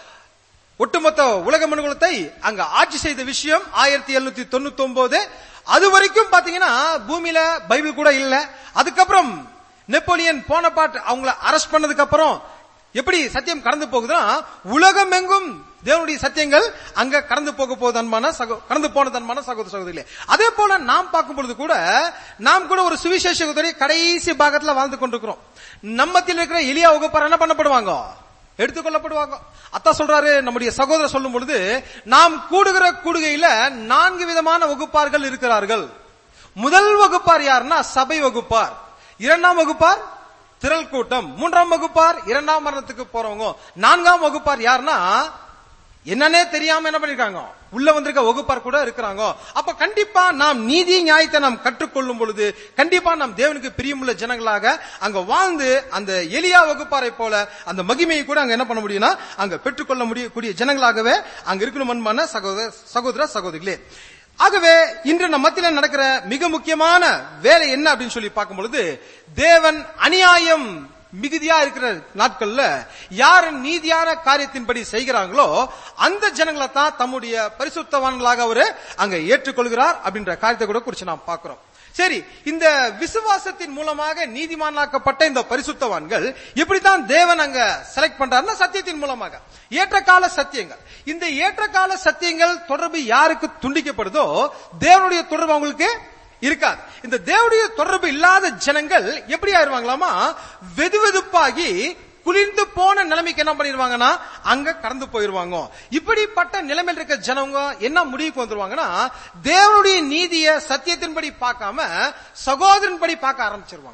ஒட்டுமொத்த உலக மனுகுலத்தை அங்க ஆட்சி செய்த விஷயம் ஆயிரத்தி எழுநூத்தி தொண்ணூத்தி ஒன்பது அது வரைக்கும் பாத்தீங்கன்னா பூமியில பைபிள் கூட இல்ல அதுக்கப்புறம் நெப்போலியன் போனபாட் அவங்கள அரெஸ்ட் பண்ணதுக்கு அப்புறம் எப்படி சத்தியம் கடந்து போகுதுன்னா உலகம் எங்கும் தேவனுடைய சத்தியங்கள் அங்க கடந்து போக போதன்மான சகோ கடந்து போனதன்மான சகோதர சகோதரிகளே அதே போல நாம் பார்க்கும் பொழுது கூட நாம் கூட ஒரு சுவிசேஷ உதவி கடைசி பாகத்துல வாழ்ந்து கொண்டிருக்கிறோம் நம்மத்தில் இருக்கிற எளியா வகுப்பார் என்ன பண்ணப்படுவாங்க எடுத்துக்கொள்ளப்படுவாங்க அத்தா சொல்றாரு நம்முடைய சகோதரர் சொல்லும் பொழுது நாம் கூடுகிற கூடுகையில நான்கு விதமான வகுப்பார்கள் இருக்கிறார்கள் முதல் வகுப்பார் யாருன்னா சபை வகுப்பார் இரண்டாம் வகுப்பார் திரள் கூட்டம் மூன்றாம் வகுப்பார் இரண்டாம் மரணத்துக்கு போறவங்க நான்காம் வகுப்பார் யாருன்னா என்னன்னே தெரியாம என்ன பண்ணிருக்காங்க உள்ள வந்திருக்க வகுப்பார் கூட இருக்கிறாங்க அப்ப கண்டிப்பா நாம் நீதி நியாயத்தை நாம் கற்றுக்கொள்ளும் பொழுது கண்டிப்பா நாம் தேவனுக்கு பிரியமுள்ள ஜனங்களாக அங்க வாழ்ந்து அந்த எளியா வகுப்பாரை போல அந்த மகிமையை கூட அங்க என்ன பண்ண முடியும்னா அங்க பெற்றுக்கொள்ள முடியக்கூடிய ஜனங்களாகவே அங்க இருக்கணுமான சகோதர சகோதர சகோதரிகளே ஆகவே இன்று நம்ம மத்தியில நடக்கிற மிக முக்கியமான வேலை என்ன அப்படின்னு சொல்லி பார்க்கும் பொழுது தேவன் அநியாயம் மிகுதியா இருக்கிற நாட்கள்ல யார் நீதியான காரியத்தின்படி செய்கிறாங்களோ அந்த ஜனங்களை தான் தம்முடைய பரிசுத்தவான்களாக அவரு அங்க ஏற்றுக்கொள்கிறார் அப்படின்ற காரியத்தை கூட குறிச்சு நாம் பார்க்கிறோம் சரி இந்த விசுவாசத்தின் மூலமாக நீதிமானாக்கப்பட்ட இந்த பரிசுத்தவான்கள் எப்படித்தான் தேவன் அங்க செலக்ட் பண்றாருன்னா சத்தியத்தின் மூலமாக ஏற்றகால சத்தியங்கள் இந்த ஏற்றகால சத்தியங்கள் தொடர்பு யாருக்கு துண்டிக்கப்படுதோ தேவனுடைய தொடர்பு அவங்களுக்கு இருக்காது இந்த தேவனுடைய தொடர்பு இல்லாத ஜனங்கள் எப்படி ஆயிருவாங்களாமா வெதுவெதுப்பாகி குளிர்ந்து போன நிலைமைக்கு என்ன பண்ணிடுவாங்கன்னா அங்க கடந்து போயிருவாங்க இப்படிப்பட்ட நிலைமையில் இருக்க ஜனங்க என்ன முடிவுக்கு வந்துருவாங்கன்னா தேவனுடைய நீதிய சத்தியத்தின்படி பார்க்காம சகோதரன்படி பார்க்க ஆரம்பிச்சிருவாங்க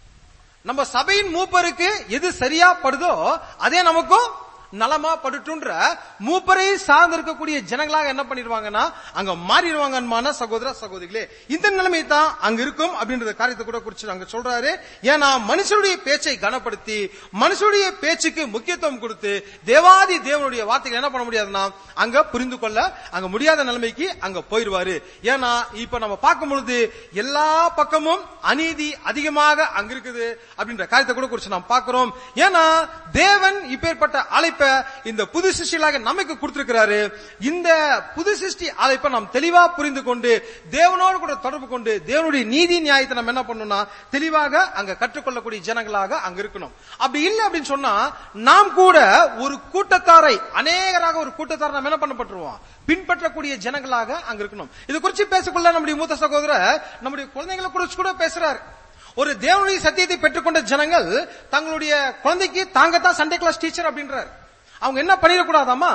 நம்ம சபையின் மூப்பருக்கு எது சரியா படுதோ அதே நமக்கும் நலமா படுட்டுன்ற மூப்பரை சார்ந்து இருக்கக்கூடிய ஜனங்களாக என்ன பண்ணிடுவாங்கன்னா அங்க மாறிடுவாங்கன்னு சகோதர சகோதரிகளே இந்த நிலைமை தான் அங்க இருக்கும் அப்படின்றத காரியத்தை கூட குறிச்சு அங்க சொல்றாரு ஏன்னா மனுஷனுடைய பேச்சை கனப்படுத்தி மனுஷனுடைய பேச்சுக்கு முக்கியத்துவம் கொடுத்து தேவாதி தேவனுடைய வார்த்தைகள் என்ன பண்ண முடியாதுன்னா அங்க புரிந்து கொள்ள அங்க முடியாத நிலைமைக்கு அங்க போயிருவாரு ஏன்னா இப்ப நம்ம பார்க்கும் பொழுது எல்லா பக்கமும் அநீதி அதிகமாக அங்க இருக்குது அப்படின்ற காரியத்தை கூட குறிச்சு நாம் பார்க்கிறோம் ஏன்னா தேவன் இப்பேற்பட்ட அழைப்பு அழைப்ப இந்த புது சிருஷ்டிகளாக நமக்கு கொடுத்திருக்கிறாரு இந்த புது சிருஷ்டி அழைப்பை நாம் தெளிவா புரிந்து கொண்டு தேவனோடு கூட தொடர்பு கொண்டு தேவனுடைய நீதி நியாயத்தை நம்ம என்ன பண்ணணும்னா தெளிவாக அங்க கற்றுக்கொள்ளக்கூடிய ஜனங்களாக அங்க இருக்கணும் அப்படி இல்லை அப்படின்னு சொன்னா நாம் கூட ஒரு கூட்டத்தாரை அநேகராக ஒரு கூட்டத்தாரை நம்ம என்ன பண்ணப்பட்டுருவோம் பின்பற்றக்கூடிய ஜனங்களாக அங்க இருக்கணும் இது குறித்து பேசக்குள்ள நம்முடைய மூத்த சகோதரர் நம்முடைய குழந்தைகளை குறிச்சு கூட பேசுறாரு ஒரு தேவனுடைய சத்தியத்தை பெற்றுக்கொண்ட ஜனங்கள் தங்களுடைய குழந்தைக்கு தாங்கத்தான் சண்டே கிளாஸ் டீச்சர் அப்படின்றார் அவங்க என்ன பண்ணிடக்கூடாதாமா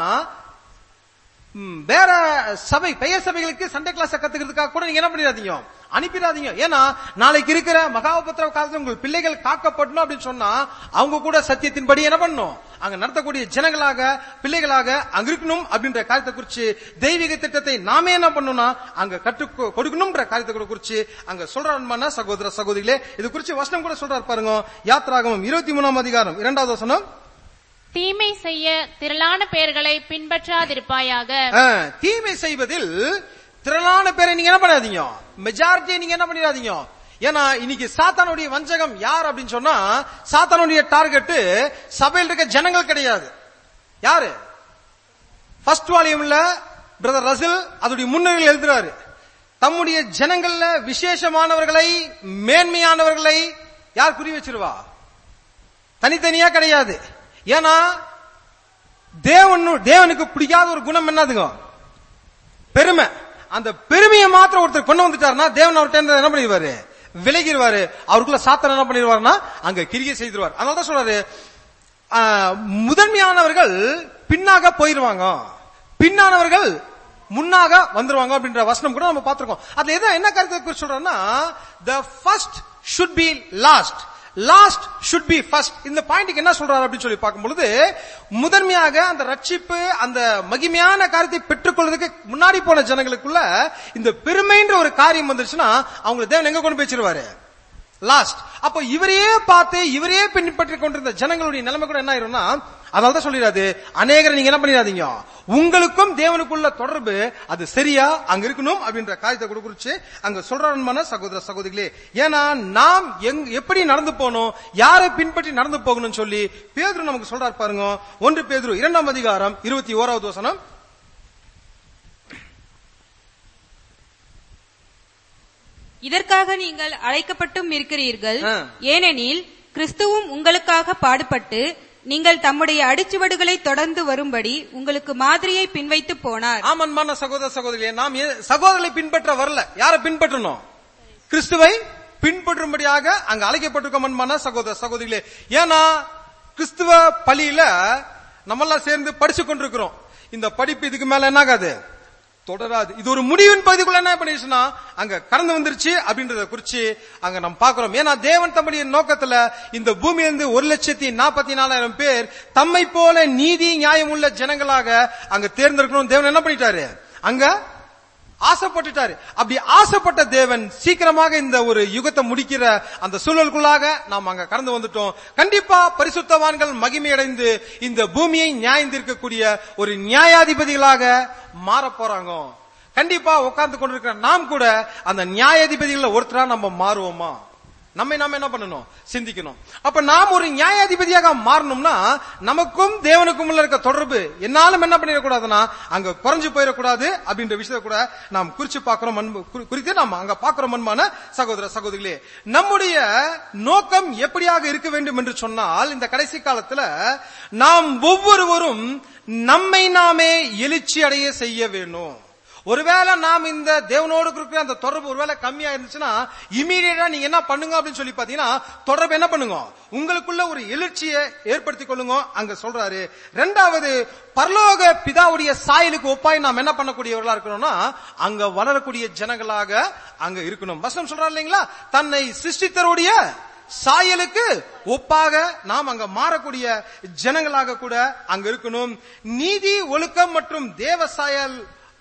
ம், வேற சபை பெயர் சபைகளுக்கு சண்டே கிளாஸ் கத்துக்கிறதுக்காக கூட நீங்க என்ன பண்ணிடாதீங்க அனுப்பிடாதீங்க ஏன்னா நாளைக்கு இருக்கிற மகாபத்திர காலத்துல உங்கள் பிள்ளைகள் காக்கப்படணும் அப்படின்னு சொன்னா அவங்க கூட சத்தியத்தின்படி என்ன பண்ணணும் அங்க நடத்தக்கூடிய ஜனங்களாக பிள்ளைகளாக அங்க இருக்கணும் அப்படின்ற காரியத்தை குறிச்சு தெய்வீக திட்டத்தை நாமே என்ன பண்ணணும்னா அங்க கற்று கொடுக்கணும்ன்ற காரியத்தை கூட குறிச்சு அங்க சொல்றாருமான சகோதர சகோதரிகளே இது குறிச்சு வசனம் கூட சொல்றாரு பாருங்க யாத்ராகமம் இருபத்தி மூணாம் அதிகாரம் இரண்டாவது வசனம் தீமை செய்ய திரளான பேர்களை பின்பற்றாதிருப்பாயாக ஆ, தீமை செய்வதில் திரளான பேரை நீங்க என்ன பண்ணாதீங்க மெஜாரிட்டியை நீங்க என்ன பண்ணிடாதீங்க ஏன்னா இன்னைக்கு சாத்தானுடைய வஞ்சகம் யார் அப்படின்னு சொன்னா சாத்தானுடைய டார்கெட் சபையில் இருக்க ஜனங்கள் கிடையாது யாரு ஃபர்ஸ்ட் வால்யூம்ல பிரதர் ரசில் அதோடைய முன்னணியில் எழுதுறாரு தம்முடைய ஜனங்கள்ல விசேஷமானவர்களை மேன்மையானவர்களை யார் குறி வச்சிருவா தனித்தனியா கிடையாது ஏன்னா தேவனு தேவனுக்கு பிடிக்காத ஒரு குணம் என்னதுங்க பெருமை அந்த பெருமையை மாத்திரம் ஒருத்தர் கொண்டு வந்துட்டாருன்னா தேவன் அவர்கிட்ட இருந்து என்ன பண்ணிடுவாரு விலகிடுவாரு அவருக்குள்ள சாத்தன் என்ன பண்ணிடுவாருன்னா அங்க கிரியை செய்திருவார் அதனால தான் சொல்றாரு ஆ, முதன்மையானவர்கள் பின்னாக போயிருவாங்க பின்னானவர்கள் முன்னாக வந்துருவாங்க அப்படின்ற வசனம் கூட நம்ம பார்த்திருக்கோம் அதுல எதை என்ன கருத்தை குறித்து சொல்றோம்னா the first should be last last should be first இந்த பாயிண்ட்க்கு என்ன சொல்றாரு அப்படின்னு சொல்லி பார்க்கும் பொழுது முதன்மையாக அந்த ரட்சிப்பு அந்த மகிமையான காரியத்தை பெற்றுக்கொள்வதற்கு முன்னாடி போன ஜனங்களுக்குள்ள இந்த பெருமைன்ற ஒரு காரியம் வந்துருச்சுன்னா அவங்களை தேவன் எங்க கொண்டு போய் வச்சிருவாரு லாஸ்ட் அப்போ இவரையே பார்த்து இவரையே பின்பற்றி கொண்டிருந்த ஜனங்களுடைய நிலைமை கூட என்ன ஆயிரும்னா அதனால தான் சொல்லிடாது அநேகரை நீங்க என்ன பண்ணிடாதீங்க உங்களுக்கும் தேவனுக்குள்ள தொடர்பு அது சரியா அங்க இருக்கணும் அப்படின்ற காரியத்தை கூட குறிச்சு அங்க சொல்றான சகோதர சகோதரிகளே ஏன்னா நாம் எங் எப்படி நடந்து போகணும் யாரை பின்பற்றி நடந்து போகணும்னு சொல்லி பேதுரு நமக்கு சொல்றாரு பாருங்க ஒன்று பேதுரு இரண்டாம் அதிகாரம் இருபத்தி ஓராவது வசனம் இதற்காக நீங்கள் அழைக்கப்பட்டும் இருக்கிறீர்கள் ஆ. ஏனெனில் கிறிஸ்துவும் உங்களுக்காக பாடுபட்டு நீங்கள் தம்முடைய அடிச்சுவடுகளை தொடர்ந்து வரும்படி உங்களுக்கு மாதிரியை பின்வைத்து போனார் ஆமன்மான சகோதர சகோதரிகளே நாம் ஏ- சகோதரர்களை பின்பற்ற வரல யாரை பின்பற்றணும் கிறிஸ்துவை பின்பற்றும்படியாக அங்க அழைக்கப்பட்டிருக்கோம் அன்பான சகோதர சகோதரிகளே ஏன்னா கிறிஸ்துவ பள்ளியில நம்மெல்லாம் சேர்ந்து படிச்சு கொண்டிருக்கிறோம் இந்த படிப்பு இதுக்கு மேல என்ன ஆகாது தொடராது இது ஒரு முடிவின் பகுதிக்குள்ள என்ன பண்ணிடுச்சுன்னா அங்க கடந்து வந்துருச்சு அப்படின்றத குறிச்சு அங்க நம்ம பாக்குறோம் ஏன்னா தேவன் தம்முடைய நோக்கத்துல இந்த பூமியிலிருந்து ஒரு லட்சத்தி நாற்பத்தி நாலாயிரம் பேர் தம்மை போல நீதி நியாயம் உள்ள ஜனங்களாக அங்க தேர்ந்தெடுக்கணும் தேவன் என்ன பண்ணிட்டாரு அங்க ஆசைப்பட்டுட்டாரு அப்படி ஆசைப்பட்ட தேவன் சீக்கிரமாக இந்த ஒரு யுகத்தை முடிக்கிற அந்த சூழலுக்குள்ளாக நாம் அங்க கடந்து வந்துட்டோம் கண்டிப்பா பரிசுத்தவான்கள் மகிமையடைந்து இந்த பூமியை நியாயந்திருக்கக்கூடிய ஒரு நியாயாதிபதிகளாக மாற போறாங்க கண்டிப்பா உட்கார்ந்து கொண்டிருக்கிற நாம் கூட அந்த நியாயாதிபதிகள ஒருத்தரா நம்ம மாறுவோமா நம்மை நாம என்ன பண்ணணும் சிந்திக்கணும் அப்ப நாம் ஒரு நியாயாதிபதியாக மாறணும்னா நமக்கும் தேவனுக்கும் உள்ள இருக்க தொடர்பு என்னாலும் என்ன பண்ணிடக்கூடாதுன்னா அங்க குறைஞ்சு போயிடக்கூடாது அப்படின்ற விஷயத்தை கூட நாம் குறிச்சு பார்க்கிறோம் அன்பு- குறி- குறித்து நாம் அங்க பார்க்கிறோம் அன்பான சகோதர சகோதரிகளே நம்முடைய நோக்கம் எப்படியாக இருக்க வேண்டும் என்று சொன்னால் இந்த கடைசி காலத்துல நாம் ஒவ்வொருவரும் நம்மை நாமே எழுச்சி அடைய செய்ய வேணும் ஒருவேளை நாம் இந்த தேவனோடு இருக்கிற அந்த தொடர்பு ஒருவேளை கம்மியா இருந்துச்சுன்னா இமீடியட்டா நீங்க என்ன பண்ணுங்க அப்படின்னு சொல்லி பாத்தீங்கன்னா தொடர்பு என்ன பண்ணுங்க உங்களுக்குள்ள ஒரு எழுச்சியை ஏற்படுத்திக் கொள்ளுங்க அங்க சொல்றாரு ரெண்டாவது பரலோக பிதாவுடைய சாயலுக்கு ஒப்பாய் நாம் என்ன பண்ணக்கூடியவர்களா இருக்கணும்னா அங்க வளரக்கூடிய ஜனங்களாக அங்க இருக்கணும் வசனம் சொல்றாரு இல்லைங்களா தன்னை சிருஷ்டித்தருடைய சாயலுக்கு ஒப்பாக நாம் அங்க மாறக்கூடிய ஜனங்களாக கூட அங்க இருக்கணும் நீதி ஒழுக்கம் மற்றும் தேவ சாயல்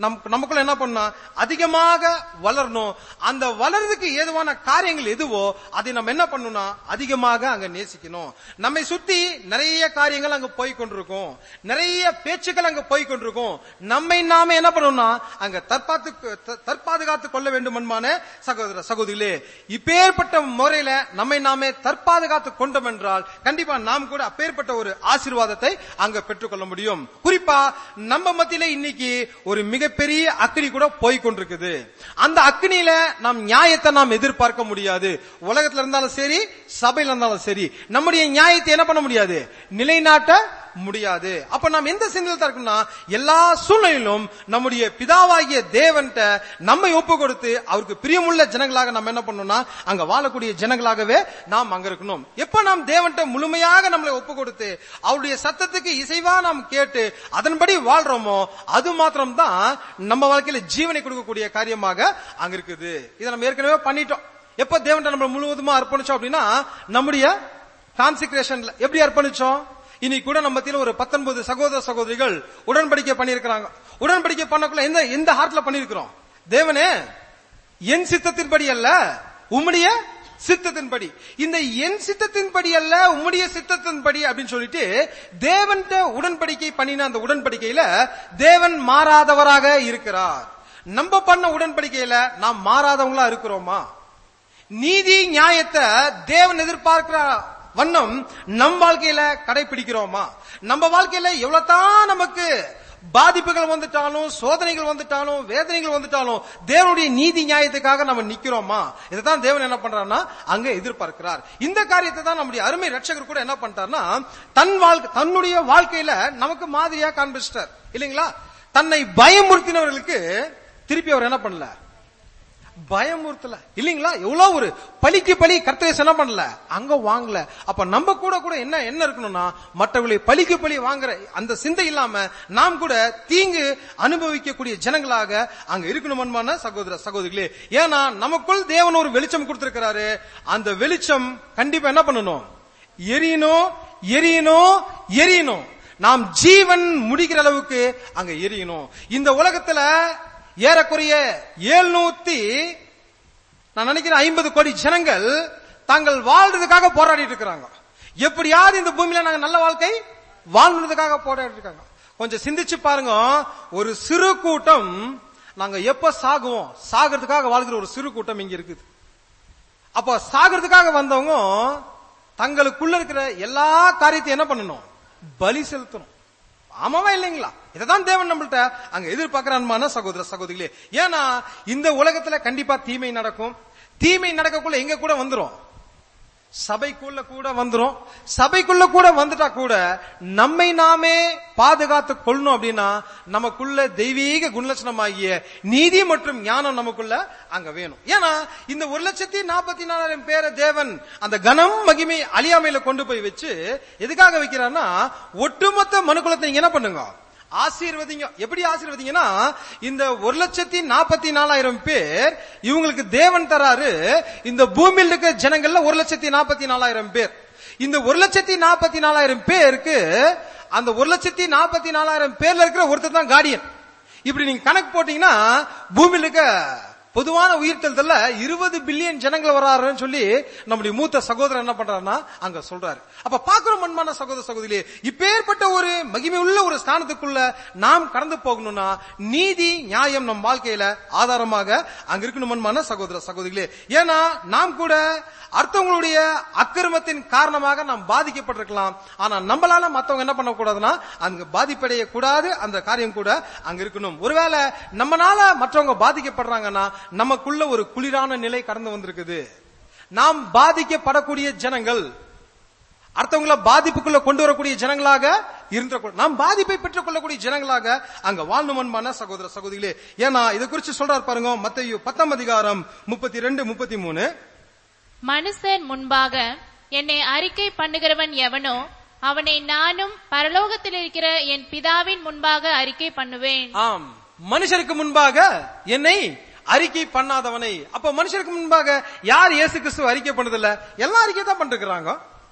நம் நமக்குள்ள என்ன பண்ணா அதிகமாக வளரணும் அந்த வளர்றதுக்கு ஏதுவான காரியங்கள் எதுவோ அதை நம்ம என்ன பண்ணணும்னா அதிகமாக அங்க நேசிக்கணும் நம்மை சுத்தி நிறைய காரியங்கள் அங்க போய் கொண்டிருக்கும் நிறைய பேச்சுக்கள் அங்க போய் கொண்டிருக்கும் நம்மை நாம என்ன பண்ணணும்னா அங்க தற்பாத்து த- தற்பாதுகாத்து கொள்ள வேண்டும் என்பான சகோதர சகோதரிகளே இப்பேற்பட்ட முறையில நம்மை நாமே தற்பாதுகாத்து கொண்டோம் என்றால் கண்டிப்பா நாம் கூட அப்பேற்பட்ட ஒரு ஆசீர்வாதத்தை அங்க பெற்றுக்கொள்ள முடியும் குறிப்பா நம்ம மத்தியில இன்னைக்கு ஒரு மிகப்பெரிய அக்னி கூட போய் கொண்டிருக்குது அந்த அக்னியில நாம் நியாயத்தை நாம் எதிர்பார்க்க முடியாது உலகத்துல இருந்தாலும் சரி சபையில இருந்தாலும் சரி நம்முடைய நியாயத்தை என்ன பண்ண முடியாது நிலைநாட்ட முடியாது அப்ப நாம் எந்த சிந்தனை தான் இருக்கணும்னா எல்லா சூழ்நிலையிலும் நம்முடைய பிதாவாகிய தேவன்ட்ட நம்மை ஒப்பு கொடுத்து அவருக்கு பிரியமுள்ள ஜனங்களாக நம்ம என்ன பண்ணணும்னா அங்க வாழக்கூடிய ஜனங்களாகவே நாம் அங்க இருக்கணும் எப்ப நாம் தேவன்ட்ட முழுமையாக நம்மளை ஒப்பு கொடுத்து அவருடைய சத்தத்துக்கு இசைவா நாம் கேட்டு அதன்படி வாழ்றோமோ அது மாத்திரம் தான் நம்ம வாழ்க்கையில ஜீவனை கொடுக்கக்கூடிய காரியமாக அங்க இருக்குது இதை நம்ம ஏற்கனவே பண்ணிட்டோம் எப்ப தேவன்ட்ட நம்ம முழுவதுமா அர்ப்பணிச்சோம் அப்படின்னா நம்முடைய கான்சிக்ரேஷன்ல எப்படி அர்ப்பணிச்சோம் இன்னைக்கு கூட நம்ம மத்தியில ஒரு பத்தொன்பது சகோதர சகோதரிகள் உடன்படிக்கை பண்ணியிருக்கிறாங்க உடன்படிக்கை பண்ணக்குள்ள எந்த எந்த ஹார்ட்ல பண்ணியிருக்கிறோம் தேவனே என் சித்தத்தின்படி அல்ல உம்முடைய சித்தத்தின்படி இந்த என் சித்தத்தின்படி அல்ல உம்முடைய சித்தத்தின்படி அப்படின்னு சொல்லிட்டு தேவன்ட்ட உடன்படிக்கை பண்ணின அந்த உடன்படிக்கையில தேவன் மாறாதவராக இருக்கிறார் நம்ம பண்ண உடன்படிக்கையில நாம் மாறாதவங்களா இருக்கிறோமா நீதி நியாயத்தை தேவன் எதிர்பார்க்கிற வண்ணம் நம் வாழ்க்கையில கடைபிடிக்கிறோமா நம்ம வாழ்க்கையில எவ்வளவுதான் நமக்கு பாதிப்புகள் வந்துட்டாலும் சோதனைகள் வந்துட்டாலும் வேதனைகள் வந்துட்டாலும் தேவனுடைய நீதி நியாயத்துக்காக நம்ம நிக்கிறோமா இதைத்தான் தேவன் என்ன பண்றாருன்னா அங்க எதிர்பார்க்கிறார் இந்த காரியத்தை தான் நம்முடைய அருமை ரட்சகர் கூட என்ன பண்ணிட்டாருன்னா தன் வாழ்க்கை தன்னுடைய வாழ்க்கையில நமக்கு மாதிரியா காண்பிச்சிட்டார் இல்லைங்களா தன்னை பயமுறுத்தினவர்களுக்கு திருப்பி அவர் என்ன பண்ணல பயமுறுத்தல இல்லீங்களா எவ்வளவு ஒரு பலிக்கு பலி கர்த்தரை என்ன பண்ணல அங்க வாங்கல அப்ப நம்ம கூட கூட என்ன என்ன இருக்கணும்னா மற்றவர்களை பலிக்கு பலி வாங்குற அந்த சிந்தை இல்லாம நாம் கூட தீங்கு அனுபவிக்கக்கூடிய ஜனங்களாக அங்க இருக்கணுமான சகோதர சகோதரிகளே ஏன்னா நமக்குள் தேவன் ஒரு வெளிச்சம் கொடுத்திருக்கிறாரு அந்த வெளிச்சம் கண்டிப்பா என்ன பண்ணணும் எரியணும் எரியணும் எரியணும் நாம் ஜீவன் முடிக்கிற அளவுக்கு அங்க எரியணும் இந்த உலகத்துல ஏறக்குறைய ஏழ்நூத்தி நான் நினைக்கிறேன் ஐம்பது கோடி ஜனங்கள் தாங்கள் வாழ்றதுக்காக போராடிட்டு இருக்கிறாங்க எப்படியாவது இந்த பூமியில நாங்க நல்ல வாழ்க்கை வாழ்றதுக்காக போராடிட்டு இருக்காங்க கொஞ்சம் சிந்திச்சு பாருங்க ஒரு சிறு கூட்டம் நாங்க எப்ப சாகுவோம் சாகிறதுக்காக வாழ்கிற ஒரு சிறு கூட்டம் இங்க இருக்குது அப்போ சாகிறதுக்காக வந்தவங்க தங்களுக்குள்ள இருக்கிற எல்லா காரியத்தையும் என்ன பண்ணணும் பலி செலுத்தணும் ஆமாவா இல்லைங்களா இதைதான் தேவன் நம்மள்ட்ட அங்க எதிர்பார்க்கிறான்மான சகோதர சகோதரிகளே ஏன்னா இந்த உலகத்துல கண்டிப்பா தீமை நடக்கும் தீமை நடக்கக்குள்ள எங்க கூட வந்துரும் சபைக்குள்ள கூட வந்துரும் சபைக்குள்ள கூட வந்துட்டா கூட நம்மை நாமே பாதுகாத்து கொள்ளணும் அப்படின்னா நமக்குள்ள தெய்வீக குணலட்சணமாகிய நீதி மற்றும் ஞானம் நமக்குள்ள அங்க வேணும் ஏன்னா இந்த ஒரு லட்சத்தி நாற்பத்தி நாலாயிரம் பேரை தேவன் அந்த கனம் மகிமை அழியாமையில கொண்டு போய் வச்சு எதுக்காக வைக்கிறான்னா ஒட்டுமொத்த மனுக்குலத்தை நீங்க என்ன பண்ணுங்க ஆசீர்வதிங்க எப்படி ஆசீர்வதிங்கன்னா இந்த ஒரு லட்சத்தி நாற்பத்தி நாலாயிரம் பேர் இவங்களுக்கு தேவன் தராரு இந்த பூமியில் இருக்க ஜனங்கள்ல ஒரு லட்சத்தி நாற்பத்தி நாலாயிரம் பேர் இந்த ஒரு லட்சத்தி நாற்பத்தி நாலாயிரம் பேருக்கு அந்த ஒரு லட்சத்தி நாற்பத்தி நாலாயிரம் பேர்ல இருக்கிற ஒருத்தர் தான் கார்டியன் இப்படி நீங்க கணக்கு போட்டீங்கன்னா பூமியில் இருக்க பொதுவான உயிர்த்தெழுதல்ல இருபது பில்லியன் ஜனங்கள் வராருன்னு சொல்லி நம்முடைய மூத்த சகோதரர் என்ன பண்றாருன்னா அங்க சொல்றாரு அப்ப பாக்குறோம் மண்மான சகோதர சகோதரியே இப்பேற்பட்ட ஒரு மகிமை உள்ள ஒரு ஸ்தானத்துக்குள்ள நாம் கடந்து போகணும்னா நீதி நியாயம் நம் வாழ்க்கையில ஆதாரமாக அங்க இருக்கணும் மண்மான சகோதர சகோதரிகளே ஏன்னா நாம் கூட அடுத்தவங்களுடைய அக்கிரமத்தின் காரணமாக நாம் பாதிக்கப்பட்டிருக்கலாம் ஆனா நம்மளால மத்தவங்க என்ன பண்ணக்கூடாதுன்னா அங்க பாதிப்படைய கூடாது அந்த காரியம் கூட அங்க இருக்கணும் ஒருவேளை நம்மனால மற்றவங்க பாதிக்கப்படுறாங்கன்னா நமக்குள்ள ஒரு குளிரான நிலை கடந்து வந்திருக்குது நாம் பாதிக்கப்படக்கூடிய ஜனங்கள் அடுத்தவங்கள பாதிப்புக்குள்ள கொண்டு வரக்கூடிய ஜனங்களாக இருந்த நாம் பாதிப்பை பெற்றுக் கொள்ளக்கூடிய ஜனங்களாக அங்க வாழ்ணுமன்பான சகோதர சகோதரிகளே ஏன்னா இதை குறித்து சொல்றாரு பாருங்க மத்தையு பத்தாம் அதிகாரம் முப்பத்தி ரெண்டு முப்பத்தி மூணு மனுஷர் முன்பாக என்னை அறிக்கை பண்ணுகிறவன் எவனோ அவனை நானும் பரலோகத்தில் இருக்கிற என் பிதாவின் முன்பாக அறிக்கை பண்ணுவேன் ஆம் மனுஷருக்கு முன்பாக என்னை அறிக்கை பண்ணாதவனை அப்ப மனுஷருக்கு முன்பாக யார் இயேசு கிறிஸ்துவ அறிக்கை பண்ணதில்ல எல்லாம் அறிக்கை தான் பண்ணிருக்கிறாங்க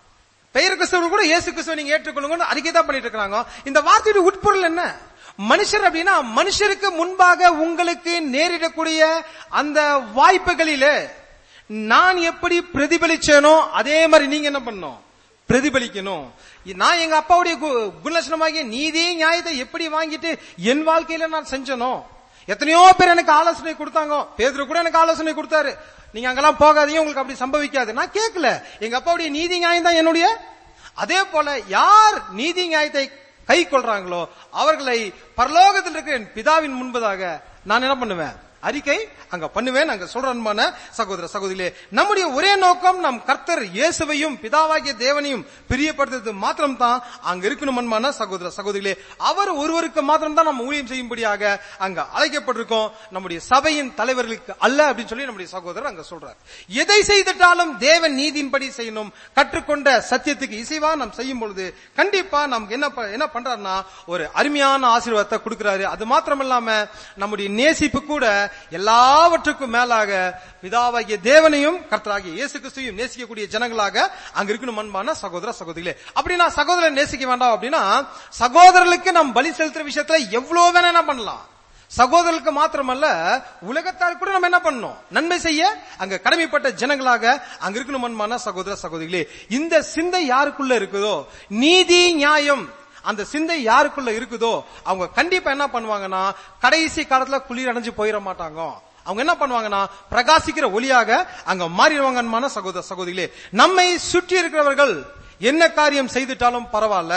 பெயர் கிறிஸ்தவர்கள் கூட இயேசு கிறிஸ்துவை நீங்க ஏற்றுக்கொள்ளுங்க அறிக்கை தான் பண்ணிட்டு இருக்காங்க இந்த வார்த்தையுடைய உட்பொருள் என்ன மனுஷர் அப்படின்னா மனுஷருக்கு முன்பாக உங்களுக்கு நேரிடக்கூடிய அந்த வாய்ப்புகளிலே நான் எப்படி பிரதிபலிச்சேனோ அதே மாதிரி நீங்க என்ன பண்ணணும் பிரதிபலிக்கணும் நான் எங்க அப்பாவுடைய கு- குணலட்சணமாகிய நீதி நியாயத்தை எப்படி வாங்கிட்டு என் வாழ்க்கையில நான் செஞ்சனோ எத்தனையோ பேர் எனக்கு ஆலோசனை கொடுத்தாங்க பேதுரு கூட எனக்கு ஆலோசனை கொடுத்தாரு நீங்க அங்கெல்லாம் போகாதீங்க உங்களுக்கு அப்படி சம்பவிக்காது நான் கேட்கல எங்க அப்பாவுடைய நீதி நியாயம் தான் என்னுடைய அதே போல யார் நீதி நியாயத்தை கை கொள்றாங்களோ அவர்களை பரலோகத்தில் இருக்கிற என் பிதாவின் முன்பதாக நான் என்ன பண்ணுவேன் அறிக்கை அங்க பண்ணுவேன் அங்க சொல்ற அன்பான சகோதர சகோதரிகளே நம்முடைய ஒரே நோக்கம் நம் கர்த்தர் இயேசுவையும் பிதாவாகிய தேவனையும் பிரியப்படுத்துறது மாத்திரம் தான் அங்க இருக்கணும் அன்பான சகோதர சகோதரிகளே அவர் ஒருவருக்கு மாத்திரம் தான் நம்ம ஊழியம் செய்யும்படியாக அங்க அழைக்கப்பட்டிருக்கோம் நம்முடைய சபையின் தலைவர்களுக்கு அல்ல அப்படின்னு சொல்லி நம்முடைய சகோதரர் அங்க சொல்றார் எதை செய்துட்டாலும் தேவன் நீதியின்படி செய்யணும் கற்றுக்கொண்ட சத்தியத்துக்கு இசைவா நாம் செய்யும் பொழுது கண்டிப்பா நமக்கு என்ன ப- என்ன பண்றாருன்னா ஒரு அருமையான ஆசீர்வாதத்தை கொடுக்கிறாரு அது மாத்திரம் இல்லாம நம்முடைய நேசிப்பு கூட எல்லாவற்றுக்கும் மேலாக பிதாவாகிய தேவனையும் கர்த்தராகிய இயேசு கிறிஸ்துவையும் நேசிக்கக்கூடிய ஜனங்களாக அங்க இருக்கணும் அன்பான சகோதர சகோதரிகளே அப்படின்னா சகோதரன் நேசிக்க வேண்டாம் அப்படின்னா சகோதரர்களுக்கு நாம் பலி செலுத்துற விஷயத்துல எவ்வளவு வேணா என்ன பண்ணலாம் சகோதரர்களுக்கு மாத்திரமல்ல உலகத்தார் கூட நம்ம என்ன பண்ணணும் நன்மை செய்ய அங்க கடமைப்பட்ட ஜனங்களாக அங்க இருக்கணும் அன்பான சகோதர சகோதரிகளே இந்த சிந்தை யாருக்குள்ள இருக்குதோ நீதி நியாயம் அந்த சிந்தை யாருக்குள்ள இருக்குதோ அவங்க கண்டிப்பா என்ன பண்ணுவாங்கன்னா கடைசி காலத்துல குளிர் அடைஞ்சு போயிட மாட்டாங்க அவங்க என்ன பண்ணுவாங்கன்னா பிரகாசிக்கிற ஒளியாக அங்க மாறிடுவாங்க அன்பான சகோதர சகோதரிகளே நம்மை சுற்றி இருக்கிறவர்கள் என்ன காரியம் செய்துட்டாலும் பரவாயில்ல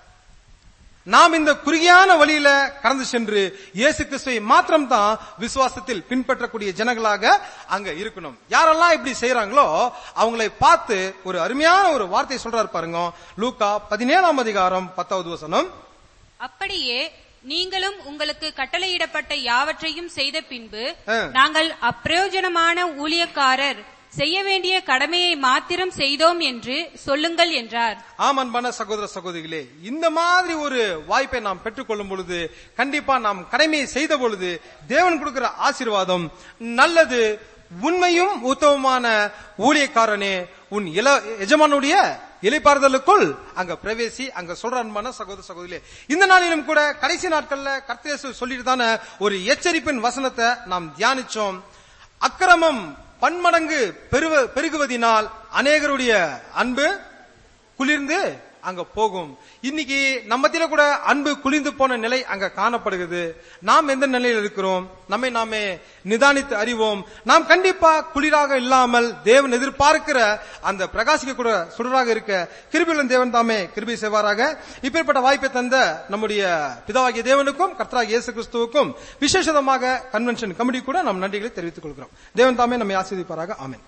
நாம் இந்த குறுகியான வழியில கடந்து சென்று இயேசு கிறிஸ்துவை மாத்திரம் தான் விசுவாசத்தில் பின்பற்றக்கூடிய ஜனங்களாக அங்க இருக்கணும் யாரெல்லாம் இப்படி செய்யறாங்களோ அவங்களை பார்த்து ஒரு அருமையான ஒரு வார்த்தை சொல்றாரு பாருங்க லூக்கா பதினேழாம் அதிகாரம் பத்தாவது வசனம் அப்படியே நீங்களும் உங்களுக்கு கட்டளையிடப்பட்ட யாவற்றையும் செய்த பின்பு ஆ. நாங்கள் அப்பிரயோஜனமான ஊழியக்காரர் செய்ய வேண்டிய கடமையை மாத்திரம் செய்தோம் என்று சொல்லுங்கள் என்றார் ஆம் அன்பான சகோதர சகோதரிகளே இந்த மாதிரி ஒரு வாய்ப்பை நாம் பெற்றுக்கொள்ளும் பொழுது கண்டிப்பா நாம் கடமையை செய்த பொழுது தேவன் கொடுக்கிற ஆசீர்வாதம் நல்லது உண்மையும் உத்தமமான ஊழியக்காரனே உன் இள எஜமானுடைய இலைப்பாறுதலுக்குள் அங்க பிரவேசி அங்க சொல்ற அன்பான சகோதர சகோதரிகளே இந்த நாளிலும் கூட கடைசி நாட்கள்ல கர்த்தேசு சொல்லிட்டு தானே ஒரு எச்சரிப்பின் வசனத்தை நாம் தியானிச்சோம் அக்கிரமம் பன்மடங்கு பெருவ- பெருகுவதினால் அநேகருடைய அன்பு குளிர்ந்து அங்க போகும் இன்னைக்கு நம்ம மத்தியில கூட அன்பு குளிர்ந்து போன நிலை அங்க காணப்படுகிறது நாம் எந்த நிலையில் இருக்கிறோம் நம்மை நாமே நிதானித்து அறிவோம் நாம் கண்டிப்பா குளிராக இல்லாமல் தேவன் எதிர்பார்க்கிற அந்த பிரகாசிக்க கூட சுடராக இருக்க கிருபியுள்ள தேவன் தாமே கிருபி செய்வாராக இப்பேற்பட்ட வாய்ப்பை தந்த நம்முடைய பிதாவாகிய தேவனுக்கும் கர்த்தராகிய இயேசு கிறிஸ்துவுக்கும் விசேஷமாக கன்வென்ஷன் கமிட்டி கூட நாம் நன்றிகளை தெரிவித்துக் கொள்கிறோம் தேவன் தாமே நம்மை ஆசீர்வதிப்பாராக ஆமென்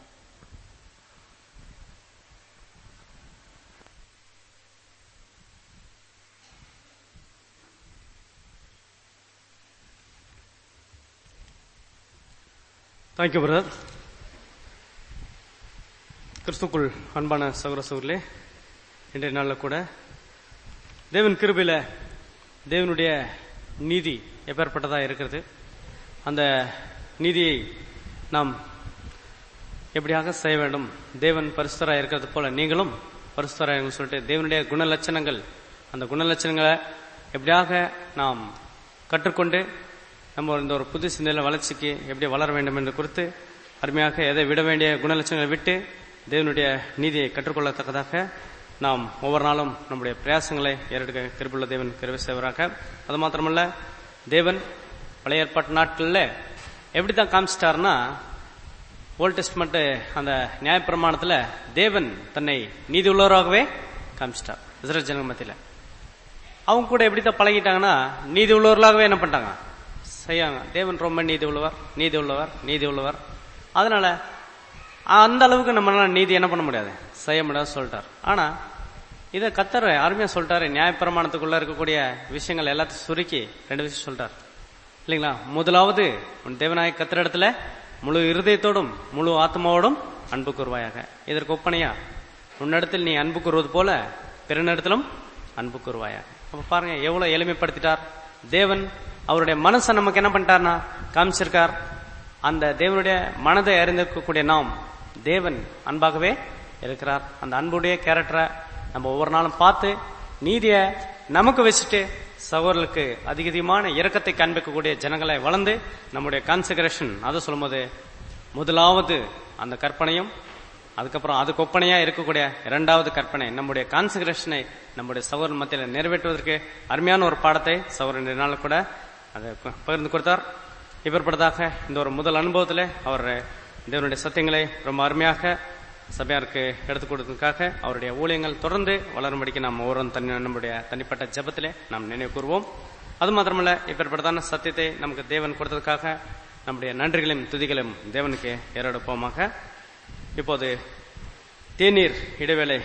தேங்க்யூ பிரதர் கிறிஸ்துக்குள் அன்பான சகோதர சகோதரர்களே இன்றைய நாளில் கூட தேவன் கிருபையில தேவனுடைய நீதி எப்பேற்பட்டதா இருக்கிறது அந்த நீதியை நாம் எப்படியாக செய்ய வேண்டும் தேவன் பரிசுத்தராக இருக்கிறது போல நீங்களும் பரிசுத்தராக சொல்லிட்டு தேவனுடைய குணலட்சணங்கள் அந்த குணலட்சணங்களை எப்படியாக நாம் கற்றுக்கொண்டு நம்ம இந்த ஒரு புது சிந்தனை வளர்ச்சிக்கு எப்படி வளர வேண்டும் என்று குறித்து அருமையாக எதை விட வேண்டிய குணலட்சணங்களை விட்டு தேவனுடைய நீதியை கற்றுக்கொள்ளத்தக்கதாக நாம் ஒவ்வொரு நாளும் நம்முடைய பிரயாசங்களை ஏறெடுக்க கிருபுள்ள தேவன் கிருபை செய்வராக அது மாத்திரமல்ல தேவன் பழைய ஏற்பாட்டு நாட்களில் எப்படி தான் காமிச்சிட்டாருன்னா ஓல்ட் டெஸ்ட்மெண்ட் அந்த நியாயப்பிரமாணத்துல தேவன் தன்னை நீதி உள்ளவராகவே காமிச்சிட்டார் இஸ்ரேல் ஜனங்க மத்தியில அவங்க கூட எப்படி தான் பழகிட்டாங்கன்னா நீதி உள்ளவர்களாகவே என்ன பண்ணிட்டாங்க செய்யாங்க தேவன் ரொம்ப நீதி உள்ளவர் நீதி உள்ளவர் நீதி உள்ளவர் அதனால அந்த அளவுக்கு நம்மளால நீதி என்ன பண்ண முடியாது செய்ய முடியாது சொல்லிட்டார் ஆனா இதை கத்தர் அருமையா சொல்லிட்டாரு நியாயப்பிரமாணத்துக்குள்ள இருக்கக்கூடிய விஷயங்கள் எல்லாத்தையும் சுருக்கி ரெண்டு விஷயம் சொல்லிட்டார் இல்லைங்களா முதலாவது உன் தேவநாய கத்திர இடத்துல முழு இருதயத்தோடும் முழு ஆத்மாவோடும் அன்பு கூறுவாயாக இதற்கு ஒப்பனையா உன்னிடத்தில் நீ அன்பு கூறுவது போல பிறனிடத்திலும் அன்பு கூறுவாயாக அப்ப பாருங்க எவ்வளவு எளிமைப்படுத்திட்டார் தேவன் அவருடைய மனசை நமக்கு என்ன பண்ணிட்டார்னா காமிச்சிருக்கார் அந்த தேவனுடைய மனதை அறிந்திருக்கக்கூடிய நாம் தேவன் அன்பாகவே இருக்கிறார் அந்த அன்புடைய கேரக்டரை நம்ம ஒவ்வொரு நாளும் பார்த்து நீதியை நமக்கு வச்சுட்டு சகோதரர்களுக்கு அதிக அதிகமான இரக்கத்தை காண்பிக்கக்கூடிய ஜனங்களை வளர்ந்து நம்முடைய கான்செகரேஷன் அதை சொல்லும்போது முதலாவது அந்த கற்பனையும் அதுக்கப்புறம் அதுக்கு ஒப்பனையா இருக்கக்கூடிய இரண்டாவது கற்பனை நம்முடைய கான்செகரேஷனை நம்முடைய சகோதரன் மத்தியில் நிறைவேற்றுவதற்கு அருமையான ஒரு பாடத்தை சகோதரன் நாள் கூட அதை ப- பகிர்ந்து கொடுத்தார் இப்பேற்பட்டதாக இந்த ஒரு முதல் அனுபவத்தில் அவர் தேவனுடைய சத்தியங்களை ரொம்ப அருமையாக சபையாருக்கு எடுத்துக் கொடுத்ததுக்காக அவருடைய ஊழியங்கள் தொடர்ந்து வளரும்படிக்கு நாம் ஒவ்வொரு தனி நம்முடைய தனிப்பட்ட ஜெபத்திலே நாம் நினைவு கூறுவோம் அது மாத்திரமல்ல இப்பேற்பட்டதான சத்தியத்தை நமக்கு தேவன் கொடுத்ததுக்காக நம்முடைய நன்றிகளையும் துதிகளையும் தேவனுக்கு ஏறெடுப்போமாக இப்போது தேநீர் இடைவேளை